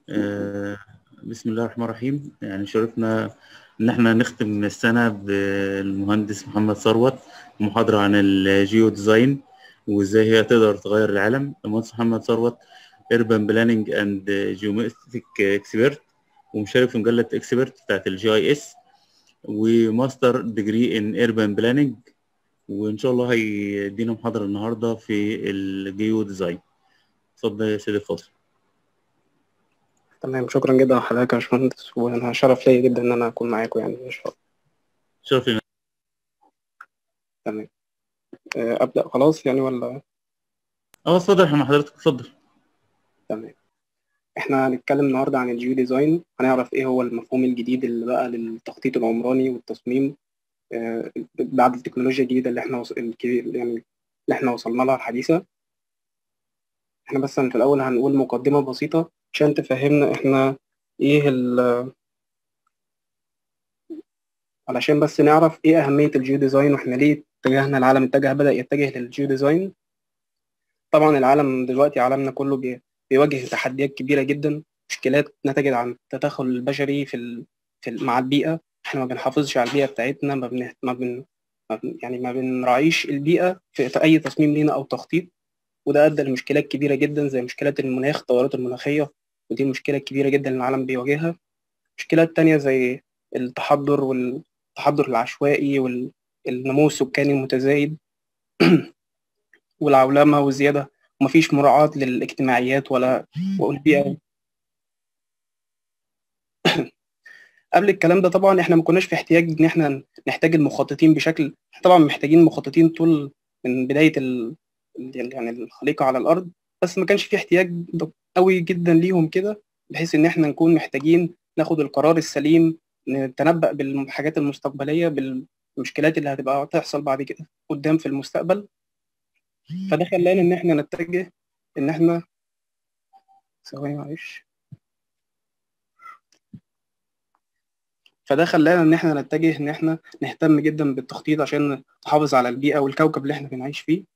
آه، بسم الله الرحمن الرحيم يعني شرفنا إن احنا نختم السنة بالمهندس محمد ثروت محاضرة عن الجيو ديزاين وازاي هي تقدر تغير العالم المهندس محمد ثروت ايربان بلاننج اند جيومتريك اكسبيرت ومشارك في مجلة اكسبيرت بتاعت الجي اي اس وماستر ديجري ان ايربان بلاننج وان شاء الله هيدينا محاضرة النهاردة في الجيو ديزاين اتفضل يا سيدي الفاضل تمام شكرا جدا لحضرتك يا باشمهندس وانا شرف ليا جدا ان انا اكون معاكم يعني ان شاء الله شرف لنا تمام آه، ابدا خلاص يعني ولا اه اتفضل احنا مع حضرتك اتفضل تمام احنا هنتكلم النهارده عن الجيو ديزاين هنعرف ايه هو المفهوم الجديد اللي بقى للتخطيط العمراني والتصميم آه، بعد التكنولوجيا الجديده اللي احنا وص... الكبير يعني اللي احنا وصلنا لها الحديثه احنا بس في الاول هنقول مقدمه بسيطه عشان تفهمنا احنا ايه ال علشان بس نعرف ايه اهميه الجيو ديزاين واحنا ليه اتجهنا العالم اتجه بدا يتجه للجيو ديزاين طبعا العالم دلوقتي عالمنا كله بي... بيواجه تحديات كبيره جدا مشكلات نتجت عن التدخل البشري في ال... في ال... مع البيئه احنا ما بنحافظش على البيئه بتاعتنا ما بن... ما بن... ما بن... يعني ما بنراعيش البيئه في... في اي تصميم لينا او تخطيط وده ادى لمشكلات كبيره جدا زي مشكلات المناخ التغيرات المناخيه ودي مشكله كبيره جدا العالم بيواجهها مشكلات تانية زي التحضر والتحضر العشوائي والنمو السكاني المتزايد والعولمه والزياده ومفيش مراعاة للاجتماعيات ولا والبيئة قبل الكلام ده طبعا احنا ما كناش في احتياج ان احنا نحتاج المخططين بشكل طبعا محتاجين مخططين طول من بداية ال... يعني الخليقة على الأرض بس ما كانش في احتياج قوي جدا ليهم كده بحيث ان احنا نكون محتاجين ناخد القرار السليم نتنبأ بالحاجات المستقبلية بالمشكلات اللي هتبقى تحصل بعد كده قدام في المستقبل فده خلانا ان احنا نتجه ان احنا ثواني معلش فده خلانا ان احنا نتجه ان احنا نهتم جدا بالتخطيط عشان نحافظ على البيئه والكوكب اللي احنا بنعيش فيه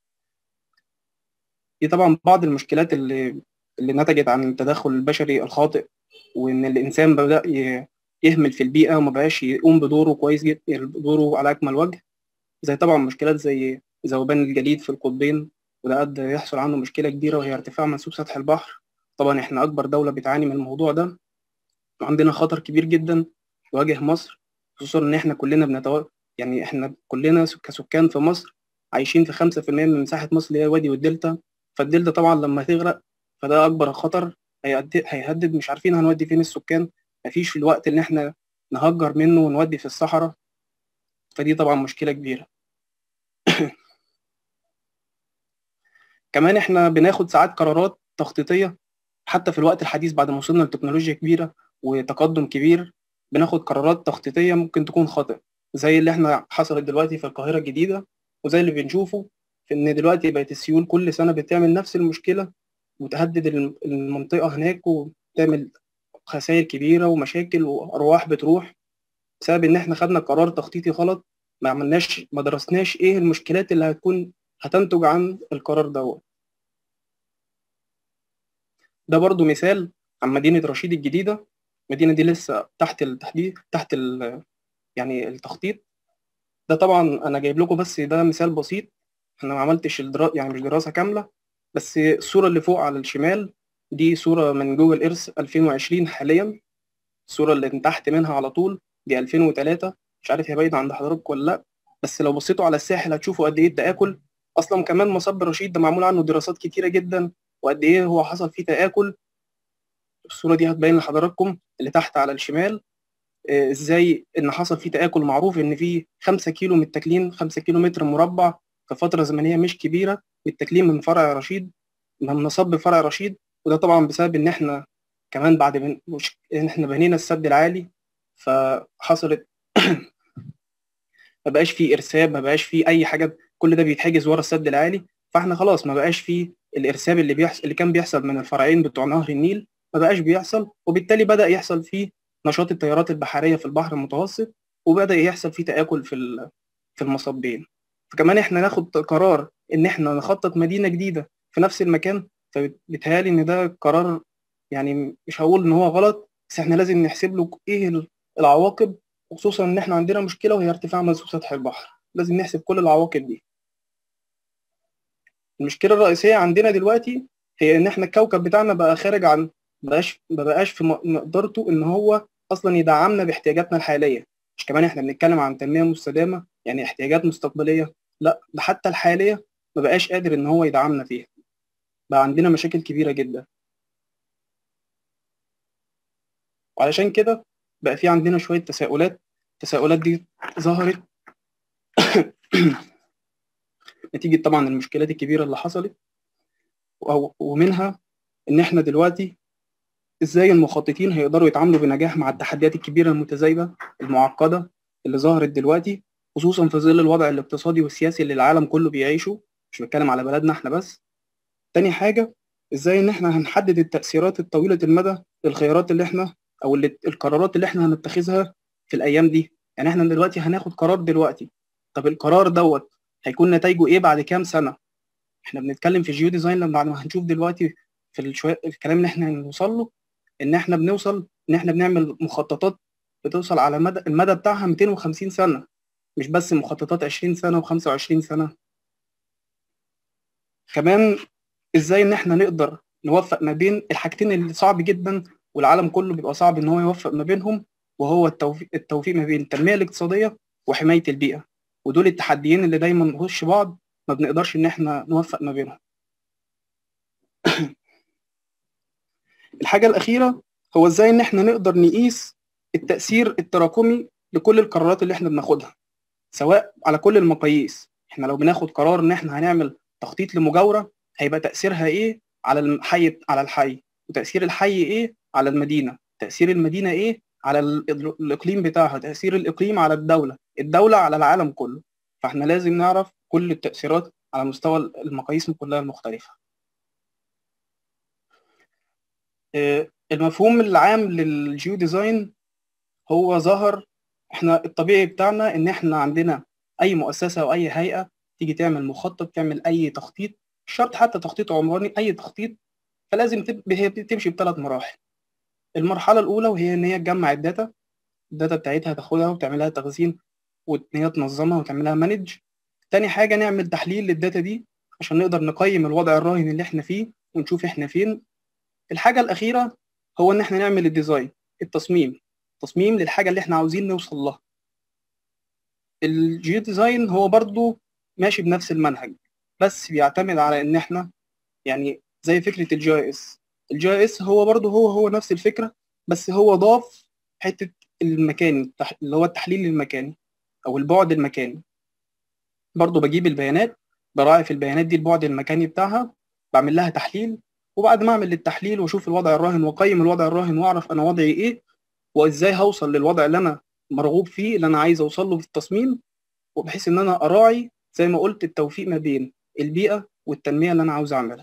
دي طبعا بعض المشكلات اللي اللي نتجت عن التدخل البشري الخاطئ وان الانسان بدا يهمل في البيئه وما بقاش يقوم بدوره كويس جدا دوره على اكمل وجه زي طبعا مشكلات زي ذوبان الجليد في القطبين وده أدى يحصل عنه مشكلة كبيرة وهي ارتفاع منسوب سطح البحر طبعا احنا أكبر دولة بتعاني من الموضوع ده وعندنا خطر كبير جدا يواجه مصر خصوصا إن احنا كلنا بنتو... يعني احنا كلنا كسكان في مصر عايشين في خمسة في المية من مساحة مصر اللي هي الوادي والدلتا فالدلتا طبعا لما تغرق فده أكبر خطر هيهدد, هيهدد مش عارفين هنودي فين السكان مفيش في الوقت اللي احنا نهجر منه ونودي في الصحراء فدي طبعا مشكلة كبيرة كمان احنا بناخد ساعات قرارات تخطيطيه حتى في الوقت الحديث بعد ما وصلنا لتكنولوجيا كبيره وتقدم كبير بناخد قرارات تخطيطيه ممكن تكون خاطئه زي اللي احنا حصلت دلوقتي في القاهره الجديده وزي اللي بنشوفه في ان دلوقتي بقت السيول كل سنه بتعمل نفس المشكله وتهدد المنطقه هناك وتعمل خسائر كبيره ومشاكل وارواح بتروح بسبب ان احنا خدنا قرار تخطيطي غلط ما عملناش ما درسناش ايه المشكلات اللي هتكون هتنتج عن القرار دوت ده برضو مثال عن مدينة رشيد الجديدة المدينة دي لسه تحت التحديد تحت ال يعني التخطيط ده طبعا أنا جايب لكم بس ده مثال بسيط أنا ما عملتش الدرا... يعني مش دراسة كاملة بس الصورة اللي فوق على الشمال دي صورة من جوجل إيرث 2020 حاليا الصورة اللي من تحت منها على طول دي 2003 مش عارف هي باينة عند حضراتكم ولا لأ بس لو بصيتوا على الساحل هتشوفوا قد إيه التآكل اصلا كمان مصب رشيد ده معمول عنه دراسات كتيره جدا وقد ايه هو حصل فيه تاكل الصوره دي هتبين لحضراتكم اللي تحت على الشمال آه ازاي ان حصل فيه تاكل معروف ان في 5 كيلو متاكلين 5 كيلو متر مربع في فتره زمنيه مش كبيره متاكلين من فرع رشيد من مصب فرع رشيد وده طبعا بسبب ان احنا كمان بعد من مش... ان احنا بنينا السد العالي فحصلت ما بقاش فيه ارساب ما بقاش فيه اي حاجه كل ده بيتحجز ورا السد العالي فاحنا خلاص ما بقاش فيه الارساب اللي بيحصل اللي كان بيحصل من الفرعين بتوع نهر النيل ما بقاش بيحصل وبالتالي بدا يحصل فيه نشاط التيارات البحريه في البحر المتوسط وبدا يحصل فيه تاكل في في المصبين فكمان احنا ناخد قرار ان احنا نخطط مدينه جديده في نفس المكان فبيتهيألي ان ده قرار يعني مش هقول ان هو غلط بس احنا لازم نحسب له ايه العواقب وخصوصا ان احنا عندنا مشكله وهي ارتفاع منسوب سطح البحر لازم نحسب كل العواقب دي المشكله الرئيسيه عندنا دلوقتي هي ان احنا الكوكب بتاعنا بقى خارج عن مبقاش مبقاش في مقدرته ان هو اصلا يدعمنا باحتياجاتنا الحاليه مش كمان احنا بنتكلم عن تنميه مستدامه يعني احتياجات مستقبليه لا ده حتى الحاليه مبقاش قادر ان هو يدعمنا فيها بقى عندنا مشاكل كبيره جدا وعلشان كده بقى في عندنا شويه تساؤلات التساؤلات دي ظهرت نتيجة طبعا المشكلات الكبيرة اللي حصلت ومنها إن إحنا دلوقتي إزاي المخططين هيقدروا يتعاملوا بنجاح مع التحديات الكبيرة المتزايدة المعقدة اللي ظهرت دلوقتي خصوصا في ظل الوضع الاقتصادي والسياسي اللي العالم كله بيعيشه مش بتكلم على بلدنا احنا بس تاني حاجة ازاي ان احنا هنحدد التأثيرات الطويلة المدى للخيارات اللي احنا او اللي القرارات اللي احنا هنتخذها في الايام دي يعني احنا دلوقتي هناخد قرار دلوقتي طب القرار دوت هيكون نتائجه ايه بعد كام سنه احنا بنتكلم في الجيو ديزاين لما بعد ما هنشوف دلوقتي في الشوية الكلام اللي احنا هنوصل له ان احنا بنوصل ان احنا بنعمل مخططات بتوصل على مدى المدى بتاعها 250 سنه مش بس مخططات 20 سنه و25 سنه كمان ازاي ان احنا نقدر نوفق ما بين الحاجتين اللي صعب جدا والعالم كله بيبقى صعب ان هو يوفق ما بينهم وهو التوفيق, التوفيق ما بين التنميه الاقتصاديه وحمايه البيئه ودول التحديين اللي دايما وش بعض ما بنقدرش ان احنا نوفق ما بينهم الحاجه الاخيره هو ازاي ان احنا نقدر نقيس التاثير التراكمي لكل القرارات اللي احنا بناخدها سواء على كل المقاييس احنا لو بناخد قرار ان احنا هنعمل تخطيط لمجاوره هيبقى تاثيرها ايه على الحي على الحي وتاثير الحي ايه على المدينه تاثير المدينه ايه على الاقليم بتاعها تاثير الاقليم على الدوله الدوله على العالم كله فاحنا لازم نعرف كل التاثيرات على مستوى المقاييس كلها المختلفه المفهوم العام للجيو ديزاين هو ظهر احنا الطبيعي بتاعنا ان احنا عندنا اي مؤسسه او اي هيئه تيجي تعمل مخطط تعمل اي تخطيط مش شرط حتى تخطيط عمراني اي تخطيط فلازم هي تمشي بثلاث مراحل المرحله الاولى وهي ان هي تجمع الداتا الداتا بتاعتها تاخدها وتعملها تخزين وان هي تنظمها وتعملها مانج تاني حاجه نعمل تحليل للداتا دي عشان نقدر نقيم الوضع الراهن اللي احنا فيه ونشوف احنا فين الحاجه الاخيره هو ان احنا نعمل الديزاين التصميم تصميم للحاجه اللي احنا عاوزين نوصل لها الجيو ديزاين هو برضو ماشي بنفس المنهج بس بيعتمد على ان احنا يعني زي فكره الجي اي اس الجي اي اس هو برضو هو هو نفس الفكره بس هو ضاف حته المكاني اللي هو التحليل المكاني او البعد المكاني برضو بجيب البيانات براعي في البيانات دي البعد المكاني بتاعها بعمل لها تحليل وبعد ما اعمل التحليل واشوف الوضع الراهن واقيم الوضع الراهن واعرف انا وضعي ايه وازاي هوصل للوضع اللي انا مرغوب فيه اللي انا عايز اوصل له في التصميم وبحيث ان انا اراعي زي ما قلت التوفيق ما بين البيئه والتنميه اللي انا عاوز اعملها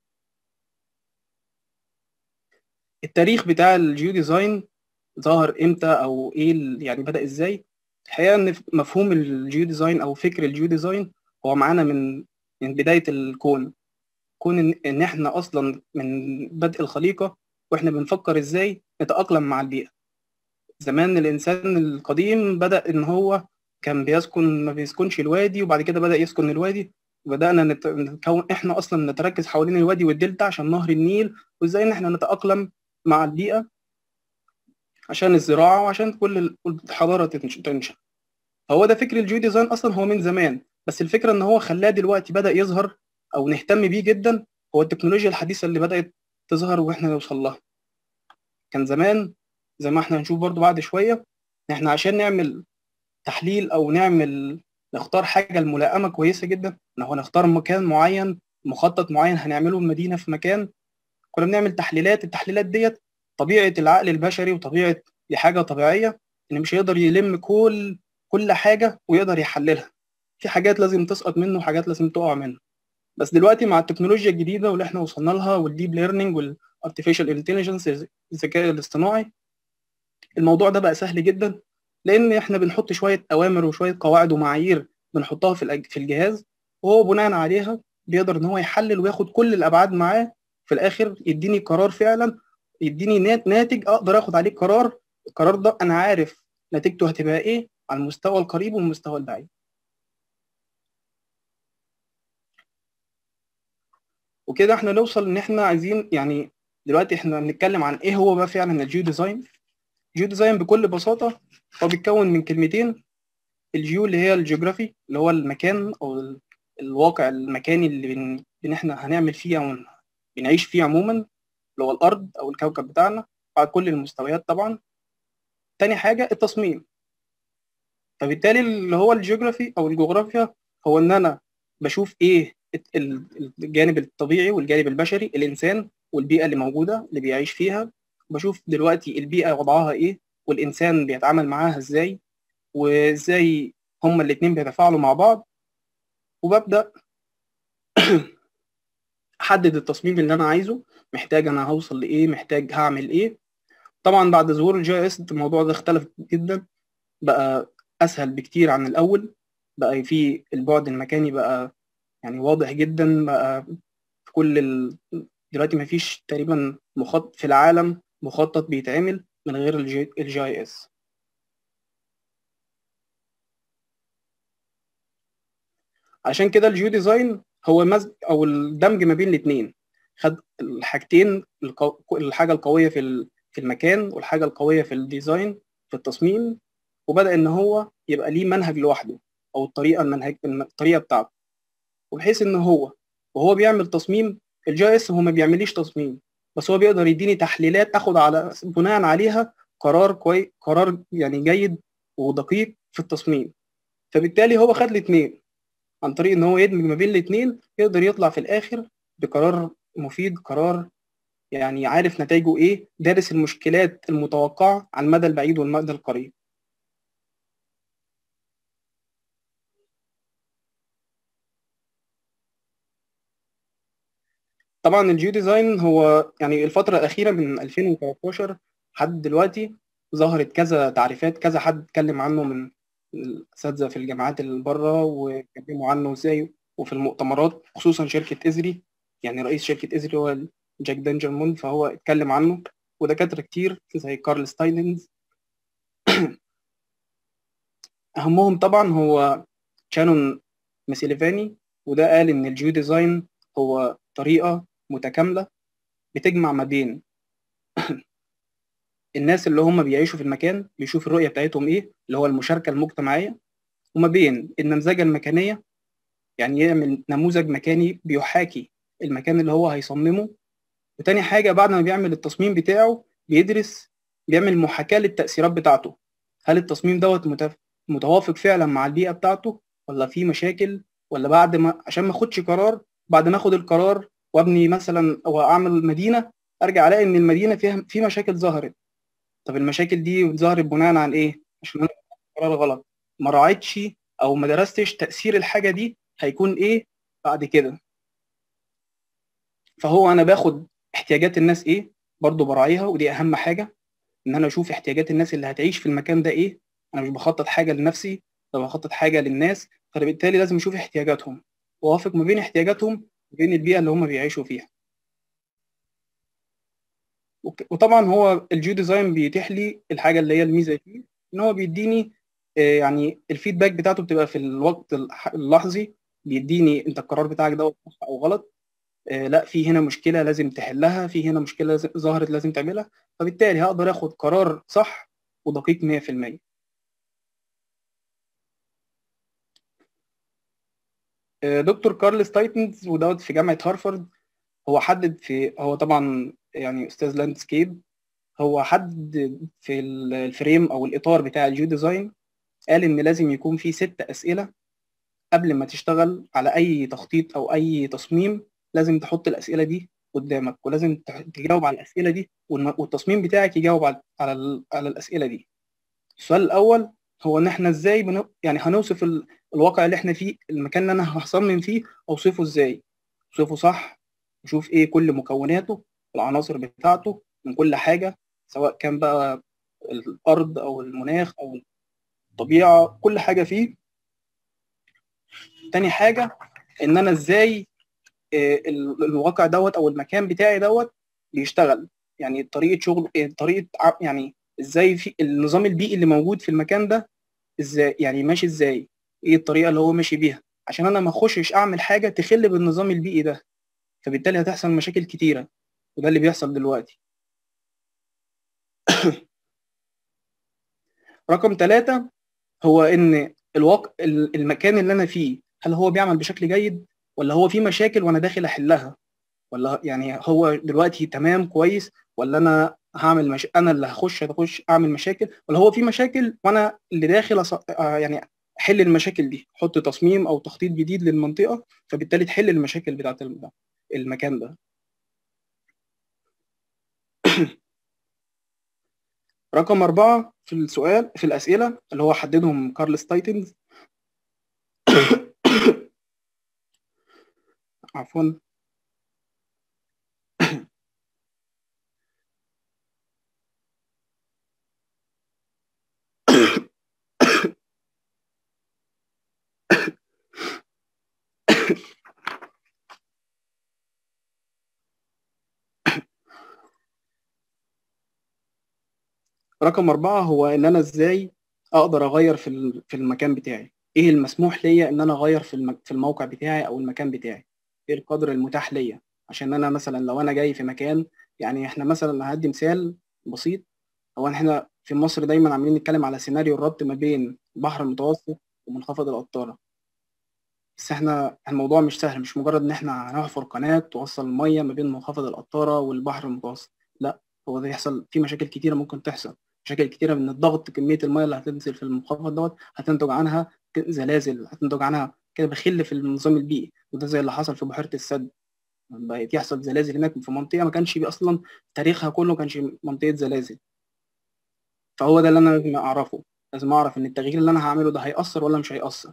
التاريخ بتاع الجيو ديزاين ظهر امتى او ايه يعني بدا ازاي الحقيقه ان مفهوم الجيو ديزاين او فكر الجيو ديزاين هو معانا من من بدايه الكون كون ان, إن احنا اصلا من بدء الخليقه واحنا بنفكر ازاي نتاقلم مع البيئه زمان الانسان القديم بدا ان هو كان بيسكن ما بيسكنش الوادي وبعد كده بدا يسكن الوادي وبدانا نتكون احنا اصلا نتركز حوالين الوادي والدلتا عشان نهر النيل وازاي ان احنا نتاقلم مع البيئه عشان الزراعه وعشان كل الحضاره تنشا هو ده فكر الجيو ديزاين اصلا هو من زمان بس الفكره ان هو خلاه دلوقتي بدا يظهر او نهتم بيه جدا هو التكنولوجيا الحديثه اللي بدات تظهر واحنا نوصل لها كان زمان زي ما احنا هنشوف برضو بعد شويه احنا عشان نعمل تحليل او نعمل نختار حاجه الملائمه كويسه جدا ان هو نختار مكان معين مخطط معين هنعمله المدينه في مكان كنا بنعمل تحليلات التحليلات ديت طبيعه العقل البشري وطبيعه دي حاجه طبيعيه ان مش هيقدر يلم كل كل حاجه ويقدر يحللها في حاجات لازم تسقط منه وحاجات لازم تقع منه بس دلوقتي مع التكنولوجيا الجديده واللي احنا وصلنا لها والديب ليرنينج والارتفيشال انتليجنس الذكاء الاصطناعي الموضوع ده بقى سهل جدا لان احنا بنحط شويه اوامر وشويه قواعد ومعايير بنحطها في في الجهاز وهو بناء عليها بيقدر ان هو يحلل وياخد كل الابعاد معاه في الاخر يديني قرار فعلا يديني ناتج اقدر اخد عليه قرار القرار ده انا عارف نتيجته هتبقى ايه على المستوى القريب والمستوى البعيد وكده احنا نوصل ان احنا عايزين يعني دلوقتي احنا بنتكلم عن ايه هو بقى فعلا الجيو ديزاين الجيو ديزاين بكل بساطه هو بيتكون من كلمتين الجيو اللي هي الجيوغرافي اللي هو المكان او الواقع المكاني اللي بن... بن احنا هنعمل فيه او بنعيش فيه عموما اللي هو الارض او الكوكب بتاعنا على كل المستويات طبعا تاني حاجه التصميم فبالتالي اللي هو الجيوغرافي او الجغرافيا هو ان انا بشوف ايه الجانب الطبيعي والجانب البشري الانسان والبيئه اللي موجوده اللي بيعيش فيها بشوف دلوقتي البيئه وضعها ايه والانسان بيتعامل معاها ازاي وازاي هما الاتنين بيتفاعلوا مع بعض وببدا احدد التصميم اللي انا عايزه محتاج انا هوصل لايه محتاج هعمل ايه طبعا بعد ظهور الجي اس الموضوع ده اختلف جدا بقى اسهل بكتير عن الاول بقى في البعد المكاني بقى يعني واضح جدا بقى في كل ال... دلوقتي مفيش تقريبا مخطط في العالم مخطط بيتعمل من غير الجي, الجي اس عشان كده الجيو ديزاين هو مزج او الدمج ما بين الاثنين خد الحاجتين القو... الحاجه القويه في في المكان والحاجه القويه في الديزاين في التصميم وبدا ان هو يبقى ليه منهج لوحده او الطريقه المنهج الطريقه بتاعته وبحيث ان هو وهو بيعمل تصميم الجي اس هو ما بيعمليش تصميم بس هو بيقدر يديني تحليلات اخد على بناء عليها قرار كويس قرار يعني جيد ودقيق في التصميم فبالتالي هو خد الاثنين عن طريق ان هو يدمج ما بين الاثنين يقدر يطلع في الاخر بقرار مفيد قرار يعني عارف نتائجه ايه دارس المشكلات المتوقعه على المدى البعيد والمدى القريب طبعا الجيو ديزاين هو يعني الفترة الأخيرة من 2013 لحد دلوقتي ظهرت كذا تعريفات كذا حد اتكلم عنه من الأساتذة في الجامعات اللي بره واتكلموا عنه ازاي وفي المؤتمرات خصوصا شركة إزري يعني رئيس شركة إزري هو جاك دانجرمون فهو اتكلم عنه ودكاترة كتير زي كارل ستايلنز أهمهم طبعا هو شانون ميسيليفاني وده قال إن الجيو ديزاين هو طريقة متكاملة بتجمع ما بين الناس اللي هم بيعيشوا في المكان بيشوف الرؤية بتاعتهم ايه اللي هو المشاركة المجتمعية وما بين النمذجة المكانية يعني يعمل نموذج مكاني بيحاكي المكان اللي هو هيصممه وتاني حاجة بعد ما بيعمل التصميم بتاعه بيدرس بيعمل محاكاة للتأثيرات بتاعته هل التصميم دوت متوافق فعلا مع البيئة بتاعته ولا في مشاكل ولا بعد ما عشان ما اخدش قرار بعد ما اخد القرار وابني مثلا او اعمل مدينه ارجع الاقي ان المدينه فيها في مشاكل ظهرت طب المشاكل دي ظهرت بناء عن ايه عشان انا قرار غلط ما راعيتش او ما درستش تاثير الحاجه دي هيكون ايه بعد كده فهو انا باخد احتياجات الناس ايه برضو براعيها ودي اهم حاجه ان انا اشوف احتياجات الناس اللي هتعيش في المكان ده ايه انا مش بخطط حاجه لنفسي ده بخطط حاجه للناس فبالتالي لازم اشوف احتياجاتهم واوافق ما بين احتياجاتهم وبين البيئه اللي هم بيعيشوا فيها وطبعا هو الجيو ديزاين بيتيح لي الحاجه اللي هي الميزه فيه ان هو بيديني يعني الفيدباك بتاعته بتبقى في الوقت اللحظي بيديني انت القرار بتاعك ده صح او غلط لا في هنا مشكله لازم تحلها في هنا مشكله ظهرت لازم تعملها فبالتالي هقدر اخد قرار صح ودقيق 100% دكتور كارل ستايتنز ودوت في جامعه هارفارد هو حدد في هو طبعا يعني استاذ لاندسكيب هو حدد في الفريم او الاطار بتاع الجيو ديزاين قال ان لازم يكون في ست اسئله قبل ما تشتغل على اي تخطيط او اي تصميم لازم تحط الاسئله دي قدامك ولازم تجاوب على الاسئله دي والتصميم بتاعك يجاوب على على, على الاسئله دي السؤال الاول هو ان احنا ازاي بن... يعني هنوصف ال... الواقع اللي احنا فيه المكان اللي انا هصمم فيه اوصفه ازاي اوصفه صح اشوف ايه كل مكوناته العناصر بتاعته من كل حاجه سواء كان بقى الارض او المناخ او الطبيعه كل حاجه فيه تاني حاجه ان انا ازاي الواقع دوت او المكان بتاعي دوت بيشتغل يعني طريقه شغل طريقه يعني ازاي في النظام البيئي اللي موجود في المكان ده ازاي يعني ماشي ازاي ايه الطريقه اللي هو ماشي بيها عشان انا ما اخشش اعمل حاجه تخل بالنظام البيئي ده فبالتالي هتحصل مشاكل كتيره وده اللي بيحصل دلوقتي رقم ثلاثة هو ان الواقع المكان اللي انا فيه هل هو بيعمل بشكل جيد ولا هو في مشاكل وانا داخل احلها ولا يعني هو دلوقتي تمام كويس ولا انا هعمل مش... انا اللي هخش هخش اعمل مشاكل ولا هو في مشاكل وانا اللي داخل أص... آه يعني احل المشاكل دي احط تصميم او تخطيط جديد للمنطقه فبالتالي تحل المشاكل بتاعه المكان ده رقم أربعة في السؤال في الأسئلة اللي هو حددهم كارلس تايتنز عفوا رقم أربعة هو إن أنا إزاي أقدر أغير في في المكان بتاعي إيه المسموح ليا إن أنا أغير في في الموقع بتاعي أو المكان بتاعي إيه القدر المتاح ليا عشان أنا مثلا لو أنا جاي في مكان يعني إحنا مثلا هدي مثال بسيط هو إحنا في مصر دايما عاملين نتكلم على سيناريو الربط ما بين البحر المتوسط ومنخفض القطارة بس احنا الموضوع مش سهل مش مجرد ان احنا هنحفر قناة توصل المية ما بين منخفض القطارة والبحر المتوسط لا هو ده يحصل في مشاكل كتيرة ممكن تحصل مشاكل كتيرة من الضغط كمية المية اللي هتنزل في المنخفض دوت هتنتج عنها زلازل هتنتج عنها كده بخل في النظام البيئي وده زي اللي حصل في بحيرة السد بقت يحصل زلازل هناك في منطقة ما كانش اصلا تاريخها كله ما كانش منطقة زلازل فهو ده اللي انا لازم اعرفه لازم اعرف ان التغيير اللي انا هعمله ده هيأثر ولا مش هيأثر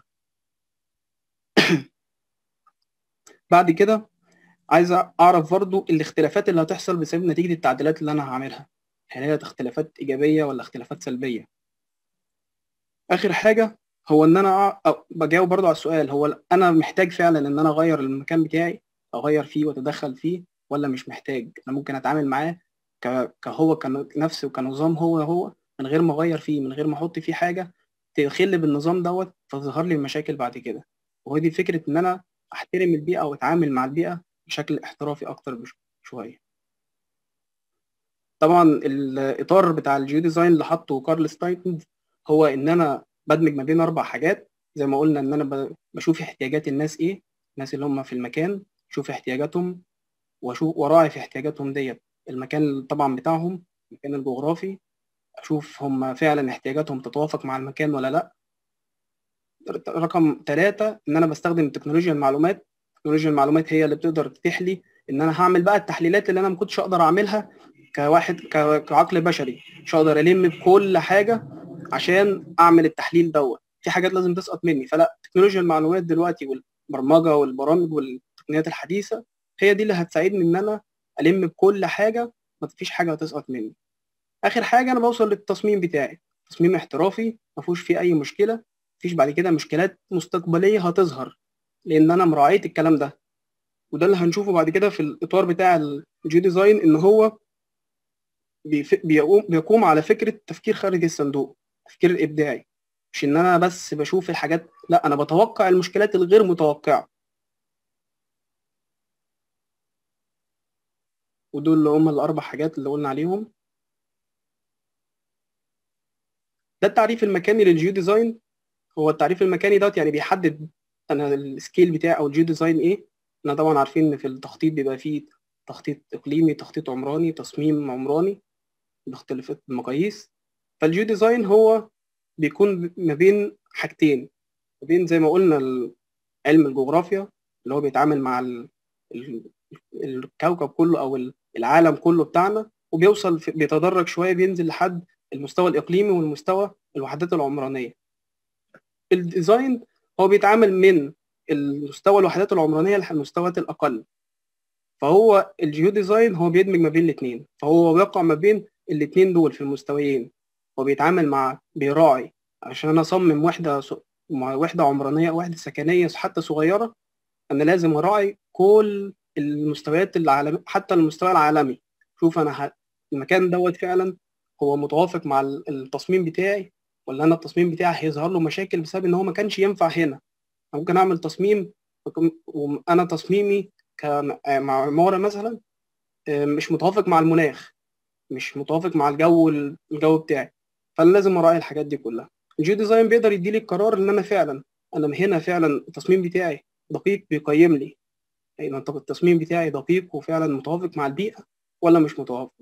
بعد كده عايز اعرف برضو الاختلافات اللي هتحصل بسبب نتيجة التعديلات اللي انا هعملها هل هي اختلافات ايجابية ولا اختلافات سلبية اخر حاجة هو ان انا بجاوب برضو على السؤال هو انا محتاج فعلا ان انا اغير المكان بتاعي اغير فيه واتدخل فيه ولا مش محتاج انا ممكن اتعامل معاه كهو كنفسه وكنظام هو هو من غير ما اغير فيه من غير ما احط فيه حاجه تخل بالنظام دوت فتظهر لي المشاكل بعد كده وهي دي فكره ان انا احترم البيئه واتعامل مع البيئه بشكل احترافي اكتر شويه طبعا الاطار بتاع الجيو ديزاين اللي حطه كارلس تايتنز هو ان انا بدمج ما بين اربع حاجات زي ما قلنا ان انا بشوف احتياجات الناس ايه الناس اللي هم في المكان اشوف احتياجاتهم واشوف وراعي في احتياجاتهم ديت المكان طبعا بتاعهم المكان الجغرافي اشوف هم فعلا احتياجاتهم تتوافق مع المكان ولا لا رقم ثلاثة ان انا بستخدم تكنولوجيا المعلومات تكنولوجيا المعلومات هي اللي بتقدر تتيح لي ان انا هعمل بقى التحليلات اللي انا ما كنتش اقدر اعملها كواحد كعقل بشري مش هقدر الم بكل حاجه عشان اعمل التحليل دوت في حاجات لازم تسقط مني فلا تكنولوجيا المعلومات دلوقتي والبرمجه والبرامج والتقنيات الحديثه هي دي اللي هتساعدني ان انا الم بكل حاجه ما فيش حاجه هتسقط مني اخر حاجه انا بوصل للتصميم بتاعي تصميم احترافي ما فيهوش فيه اي مشكله مفيش بعد كده مشكلات مستقبليه هتظهر لان انا مراعيت الكلام ده وده اللي هنشوفه بعد كده في الاطار بتاع الجي ديزاين ان هو بيقوم بيقوم على فكره تفكير خارج الصندوق التفكير الابداعي مش ان انا بس بشوف الحاجات لا انا بتوقع المشكلات الغير متوقعه ودول اللي هم الاربع حاجات اللي قلنا عليهم ده التعريف المكاني للجيو ديزاين هو التعريف المكاني دوت يعني بيحدد انا السكيل بتاعي او الجيو ديزاين ايه احنا طبعا عارفين ان في التخطيط بيبقى فيه تخطيط اقليمي تخطيط عمراني تصميم عمراني باختلاف المقاييس فالجيو ديزاين هو بيكون ما بين حاجتين ما بين زي ما قلنا علم الجغرافيا اللي هو بيتعامل مع ال... ال... الكوكب كله او العالم كله بتاعنا وبيوصل في... بيتدرج شويه بينزل لحد المستوى الاقليمي والمستوى الوحدات العمرانيه الديزاين هو بيتعامل من المستوى الوحدات العمرانيه للمستويات الاقل فهو الجيو ديزاين هو بيدمج ما بين الاثنين فهو بيقع ما بين الاثنين دول في المستويين هو بيتعامل مع بيراعي عشان انا اصمم وحده س... وحده عمرانيه او وحده سكنيه حتى صغيره انا لازم اراعي كل المستويات العالمية حتى المستوى العالمي شوف انا ه... المكان دوت فعلا هو متوافق مع التصميم بتاعي ولا انا التصميم بتاعي هيظهر له مشاكل بسبب ان هو ما كانش ينفع هنا ممكن اعمل تصميم وانا تصميمي مع عماره مثلا مش متوافق مع المناخ مش متوافق مع الجو الجو بتاعي فانا لازم اراعي الحاجات دي كلها الجيو ديزاين بيقدر يدي لي القرار ان انا فعلا انا هنا فعلا التصميم بتاعي دقيق بيقيم لي يعني طب التصميم بتاعي دقيق وفعلا متوافق مع البيئه ولا مش متوافق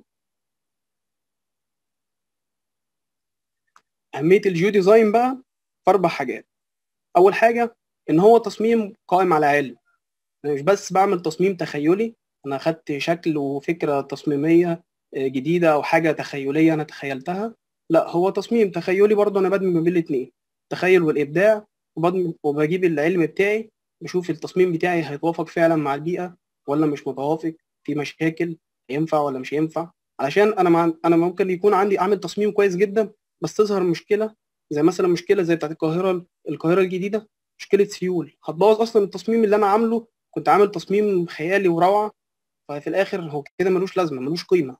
اهميه الجيو ديزاين بقى في اربع حاجات اول حاجه ان هو تصميم قائم على علم انا مش بس بعمل تصميم تخيلي انا اخدت شكل وفكره تصميميه جديده او حاجه تخيليه انا تخيلتها لا هو تصميم تخيلي برضه انا بدمج ما بين الاثنين التخيل والابداع وبجيب العلم بتاعي بشوف التصميم بتاعي هيتوافق فعلا مع البيئه ولا مش متوافق في مشاكل ينفع ولا مش ينفع علشان انا مع... انا ممكن يكون عندي اعمل تصميم كويس جدا بس تظهر مشكله زي مثلا مشكله زي بتاعت القاهره القاهره الجديده مشكله سيول هتبوظ اصلا التصميم اللي انا عامله كنت عامل تصميم خيالي وروعه ففي الاخر هو كده ملوش لازمه ملوش قيمه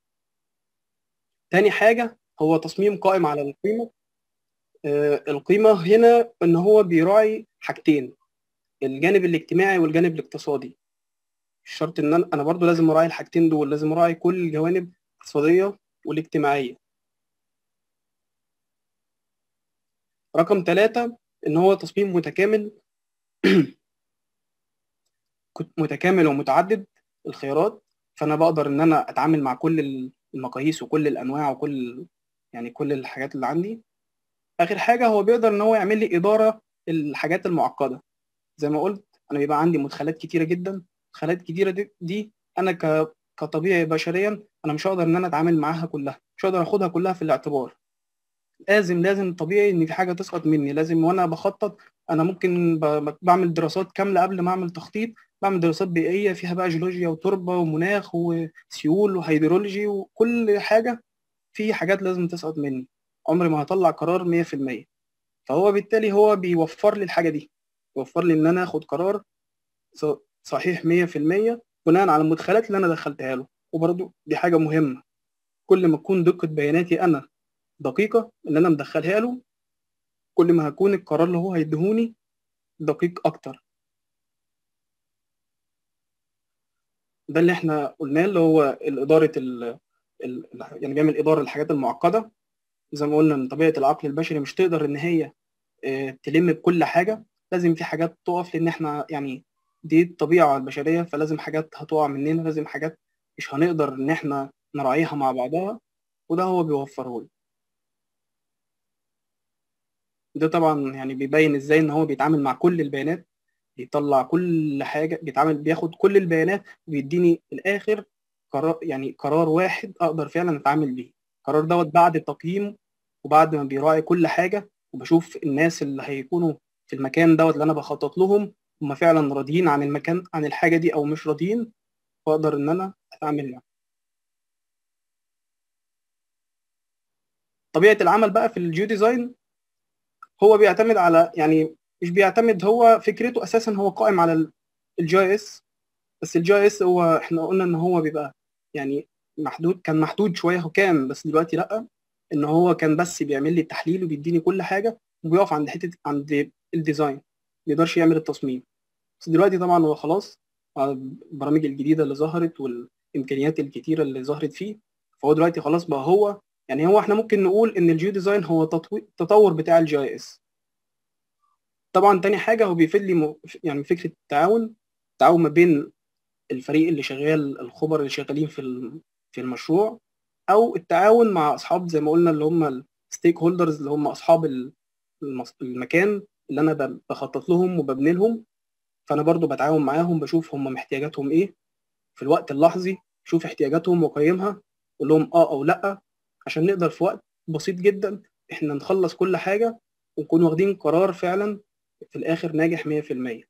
تاني حاجه هو تصميم قائم على القيمه آه القيمه هنا ان هو بيراعي حاجتين الجانب الاجتماعي والجانب الاقتصادي مش شرط ان انا انا برضو لازم اراعي الحاجتين دول لازم اراعي كل الجوانب الاقتصاديه والاجتماعيه رقم ثلاثة ان هو تصميم متكامل متكامل ومتعدد الخيارات فانا بقدر ان انا اتعامل مع كل المقاييس وكل الانواع وكل يعني كل الحاجات اللي عندي اخر حاجه هو بيقدر ان هو يعمل لي اداره الحاجات المعقده زي ما قلت انا بيبقى عندي مدخلات كتيره جدا مدخلات كتيره دي, دي انا ك كطبيعي بشريا انا مش هقدر ان انا اتعامل معاها كلها مش هقدر اخدها كلها في الاعتبار لازم لازم طبيعي ان في حاجه تسقط مني لازم وانا بخطط انا ممكن بعمل دراسات كامله قبل ما اعمل تخطيط بعمل دراسات بيئيه فيها بقى جيولوجيا وتربه ومناخ وسيول وهيدرولوجي وكل حاجه في حاجات لازم تسقط مني عمري ما هطلع قرار 100% فهو بالتالي هو بيوفر لي الحاجه دي يوفر لي ان انا اخد قرار صحيح 100% بناء على المدخلات اللي انا دخلتها له وبرضه دي حاجه مهمه كل ما تكون دقه بياناتي انا دقيقه اللي انا مدخلها له كل ما هكون القرار اللي هو هيديهوني دقيق اكتر ده اللي احنا قلناه اللي هو الاداره ال ال يعني بيعمل اداره للحاجات المعقده زي ما قلنا ان طبيعه العقل البشري مش تقدر ان هي تلم بكل حاجه لازم في حاجات تقف لان احنا يعني دي الطبيعه البشريه فلازم حاجات هتقع مننا لازم حاجات مش هنقدر ان احنا نراعيها مع بعضها وده هو بيوفره لي ده طبعا يعني بيبين ازاي ان هو بيتعامل مع كل البيانات بيطلع كل حاجه بيتعامل بياخد كل البيانات وبيديني في الاخر قرار يعني قرار واحد اقدر فعلا اتعامل بيه القرار دوت بعد التقييم وبعد ما بيراعي كل حاجه وبشوف الناس اللي هيكونوا في المكان دوت اللي انا بخطط لهم هم فعلا راضيين عن المكان عن الحاجه دي او مش راضيين واقدر ان انا اتعامل معاهم طبيعه العمل بقى في الجيو ديزاين هو بيعتمد على يعني مش بيعتمد هو فكرته اساسا هو قائم على الجي اس بس الجي اس هو احنا قلنا ان هو بيبقى يعني محدود كان محدود شويه هو كان بس دلوقتي لا ان هو كان بس بيعمل لي التحليل وبيديني كل حاجه وبيقف عند حته عند الديزاين ما بيقدرش يعمل التصميم بس دلوقتي طبعا هو خلاص البرامج الجديده اللي ظهرت والامكانيات الكتيره اللي ظهرت فيه فهو دلوقتي خلاص بقى هو يعني هو احنا ممكن نقول ان الجيو ديزاين هو تطور بتاع الجي اس طبعا تاني حاجه هو بيفيد لي م... يعني فكره التعاون التعاون ما بين الفريق اللي شغال الخبر اللي شغالين في في المشروع او التعاون مع اصحاب زي ما قلنا اللي هم الستيك هولدرز اللي هم اصحاب المكان اللي انا بخطط لهم وببني لهم فانا برضو بتعاون معاهم بشوف هم محتاجاتهم ايه في الوقت اللحظي شوف احتياجاتهم واقيمها اقول لهم اه او لا عشان نقدر في وقت بسيط جدا احنا نخلص كل حاجه ونكون واخدين قرار فعلا في الاخر ناجح 100%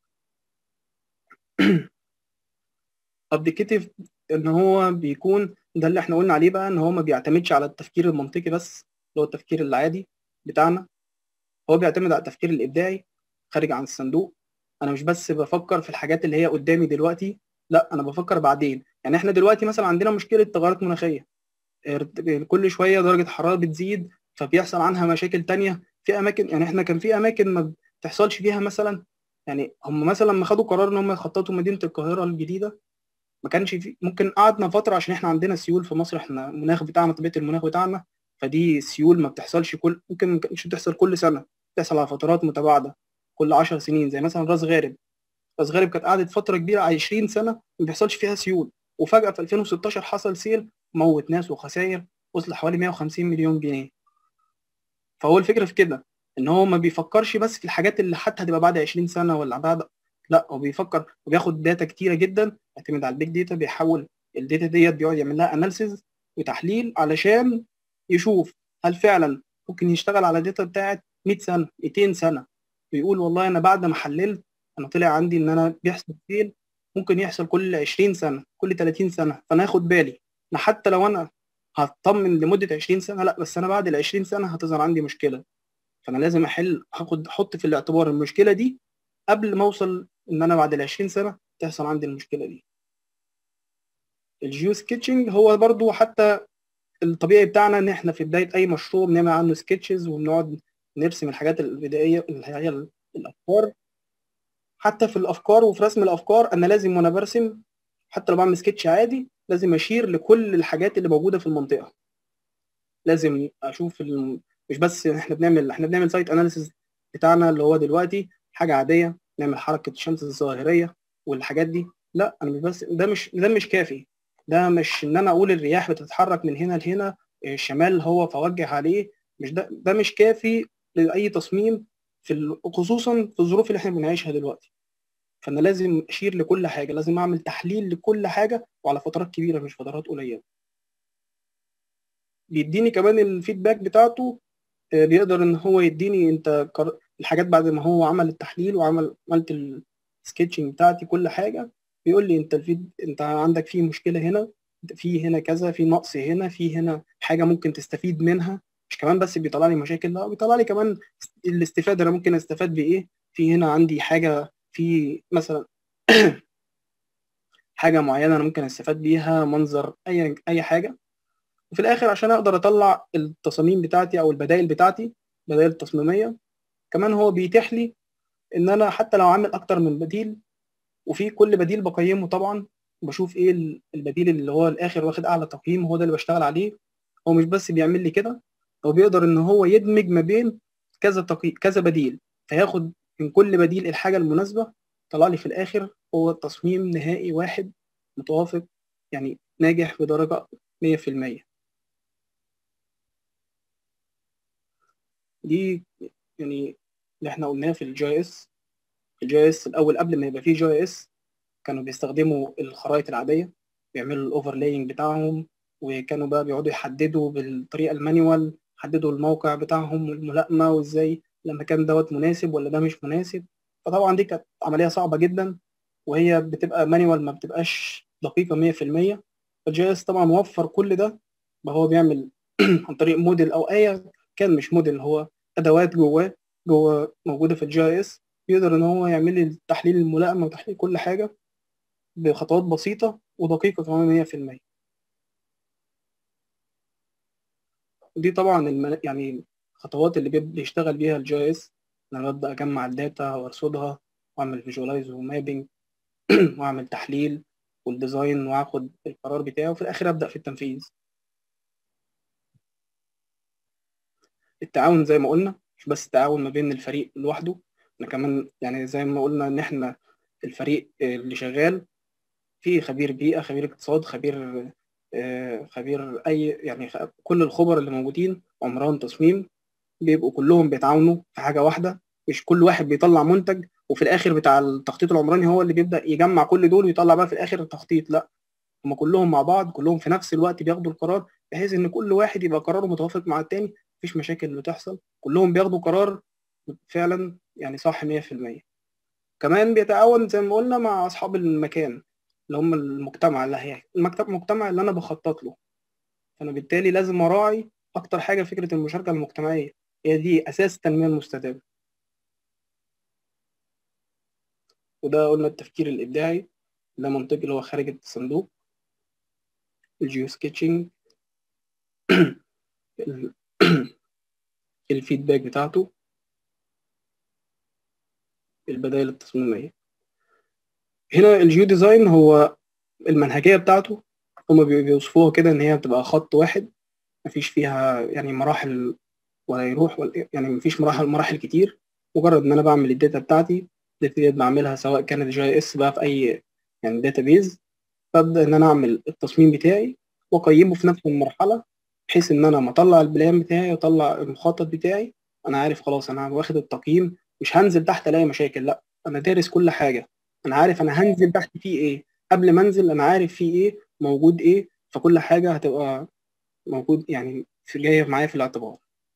ابديكيتيف ان هو بيكون ده اللي احنا قلنا عليه بقى ان هو ما بيعتمدش على التفكير المنطقي بس اللي هو التفكير العادي بتاعنا هو بيعتمد على التفكير الابداعي خارج عن الصندوق انا مش بس بفكر في الحاجات اللي هي قدامي دلوقتي لا انا بفكر بعدين يعني احنا دلوقتي مثلا عندنا مشكله تغيرات مناخيه ارت- كل شويه درجه حراره بتزيد فبيحصل عنها مشاكل تانية في اماكن يعني احنا كان في اماكن ما بتحصلش فيها مثلا يعني هم مثلا لما خدوا قرار ان هم يخططوا مدينه القاهره الجديده ما كانش في ممكن قعدنا فتره عشان احنا عندنا سيول في مصر احنا المناخ بتاعنا طبيعه المناخ بتاعنا فدي سيول ما بتحصلش كل ممكن ما كانتش بتحصل كل سنه بتحصل على فترات متباعده كل 10 سنين زي مثلا راس غارب راس غارب كانت قعدت فتره كبيره 20 سنه ما بيحصلش فيها سيول وفجاه في 2016 حصل سيل موت ناس وخسائر وصل لحوالي 150 مليون جنيه فهو الفكره في كده ان هو ما بيفكرش بس في الحاجات اللي حتى هتبقى بعد 20 سنه ولا بعد لا هو بيفكر وبياخد داتا كتيره جدا يعتمد على البيج داتا بيحول الداتا ديت بيقعد يعمل لها اناليسيز وتحليل علشان يشوف هل فعلا ممكن يشتغل على داتا بتاعت 100 سنه 200 سنه ويقول والله انا بعد ما حللت انا طلع عندي ان انا بيحصل فيل ممكن يحصل كل 20 سنه كل 30 سنه فانا هاخد بالي ان حتى لو انا هطمن لمده 20 سنه لا بس انا بعد ال 20 سنه هتظهر عندي مشكله فانا لازم احل هاخد احط في الاعتبار المشكله دي قبل ما اوصل ان انا بعد ال 20 سنه تحصل عندي المشكله دي الجيو سكتشنج هو برضو حتى الطبيعي بتاعنا ان احنا في بدايه اي مشروع بنعمل عنه سكتشز وبنقعد نرسم الحاجات البدائيه اللي هي الافكار حتى في الافكار وفي رسم الافكار انا لازم وانا برسم حتى لو بعمل سكتش عادي لازم اشير لكل الحاجات اللي موجوده في المنطقه لازم اشوف الم... مش بس احنا بنعمل احنا بنعمل سايت اناليسيز بتاعنا اللي هو دلوقتي حاجه عاديه نعمل حركه الشمس الظاهريه والحاجات دي لا انا مش بس ده مش ده مش كافي ده مش ان انا اقول الرياح بتتحرك من هنا لهنا الشمال هو فوجه عليه مش ده ده مش كافي لاي تصميم في ال... خصوصا في الظروف اللي احنا بنعيشها دلوقتي فانا لازم اشير لكل حاجه لازم اعمل تحليل لكل حاجه وعلى فترات كبيره مش فترات قليله بيديني كمان الفيدباك بتاعته بيقدر ان هو يديني انت الحاجات بعد ما هو عمل التحليل وعمل عملت السكتشنج بتاعتي كل حاجه بيقول لي انت الفيد انت عندك في مشكله هنا في هنا كذا في نقص هنا في هنا حاجه ممكن تستفيد منها مش كمان بس بيطلع لي مشاكل لا بيطلع لي كمان الاستفاده انا ممكن استفاد بايه في هنا عندي حاجه في مثلا حاجه معينه انا ممكن استفاد بيها منظر اي اي حاجه وفي الاخر عشان اقدر اطلع التصاميم بتاعتي او البدائل بتاعتي بدائل التصميميه كمان هو بيتيح لي ان انا حتى لو عامل اكتر من بديل وفي كل بديل بقيمه طبعا وبشوف ايه البديل اللي هو الاخر واخد اعلى تقييم هو ده اللي بشتغل عليه هو مش بس بيعمل لي كده هو بيقدر ان هو يدمج ما بين كذا تقي... كذا بديل فياخد من كل بديل الحاجه المناسبه طلع لي في الاخر هو تصميم نهائي واحد متوافق يعني ناجح بدرجه 100% دي يعني اللي احنا قلناه في الجي اس الجي اس الاول قبل ما يبقى فيه جي اس كانوا بيستخدموا الخرائط العاديه بيعملوا الاوفرلاينج بتاعهم وكانوا بقى بيقعدوا يحددوا بالطريقه المانيوال يحددوا الموقع بتاعهم والملائمه وازاي المكان دوت مناسب ولا ده مش مناسب فطبعا دي كانت عمليه صعبه جدا وهي بتبقى مانيوال ما بتبقاش دقيقه 100% فالجي اس طبعا وفر كل ده هو بيعمل عن طريق موديل او اي كان مش موديل هو ادوات جواه جوه موجوده في الجي اس يقدر ان هو يعمل لي تحليل الملائمه وتحليل كل حاجه بخطوات بسيطه ودقيقه كمان 100% دي طبعا الم... يعني الخطوات اللي بيشتغل بيها الجي اس انا ببدا اجمع الداتا وارصدها واعمل فيجوالايز ومابنج واعمل تحليل والديزاين واخد القرار بتاعي وفي الاخر ابدا في التنفيذ التعاون زي ما قلنا مش بس تعاون ما بين الفريق لوحده احنا كمان يعني زي ما قلنا ان احنا الفريق اللي شغال فيه خبير بيئه خبير اقتصاد خبير خبير اي يعني كل الخبر اللي موجودين عمران تصميم بيبقوا كلهم بيتعاونوا في حاجه واحده مش كل واحد بيطلع منتج وفي الاخر بتاع التخطيط العمراني هو اللي بيبدا يجمع كل دول ويطلع بقى في الاخر التخطيط لا هم كلهم مع بعض كلهم في نفس الوقت بياخدوا القرار بحيث ان كل واحد يبقى قراره متوافق مع التاني مفيش مشاكل بتحصل كلهم بياخدوا قرار فعلا يعني صح 100% كمان بيتعاون زي ما قلنا مع اصحاب المكان اللي هم المجتمع اللي هي المكتب المجتمع اللي انا بخطط له فانا بالتالي لازم اراعي اكتر حاجه فكره المشاركه المجتمعيه هي دي اساس التنميه المستدامه وده قلنا التفكير الابداعي ده منطقي اللي هو خارج الصندوق الجيو سكيتشنج الفيدباك بتاعته البدائل التصميمية هنا الجيو ديزاين هو المنهجية بتاعته هما بيوصفوها كده إن هي بتبقى خط واحد مفيش فيها يعني مراحل ولا يروح ولا يعني مفيش مراحل مراحل كتير مجرد إن أنا بعمل الداتا بتاعتي الداتا ديت بعملها سواء كانت جي اس بقى في أي يعني داتا بيز ببدأ إن أنا أعمل التصميم بتاعي وأقيمه في نفس المرحلة بحيث إن أنا لما أطلع البلان بتاعي وأطلع المخطط بتاعي أنا عارف خلاص أنا واخد التقييم مش هنزل تحت الاقي مشاكل لا انا دارس كل حاجه انا عارف انا هنزل تحت فيه ايه قبل ما انزل انا عارف فيه ايه موجود ايه فكل حاجه هتبقى موجود يعني في جايه معايا في الاعتبار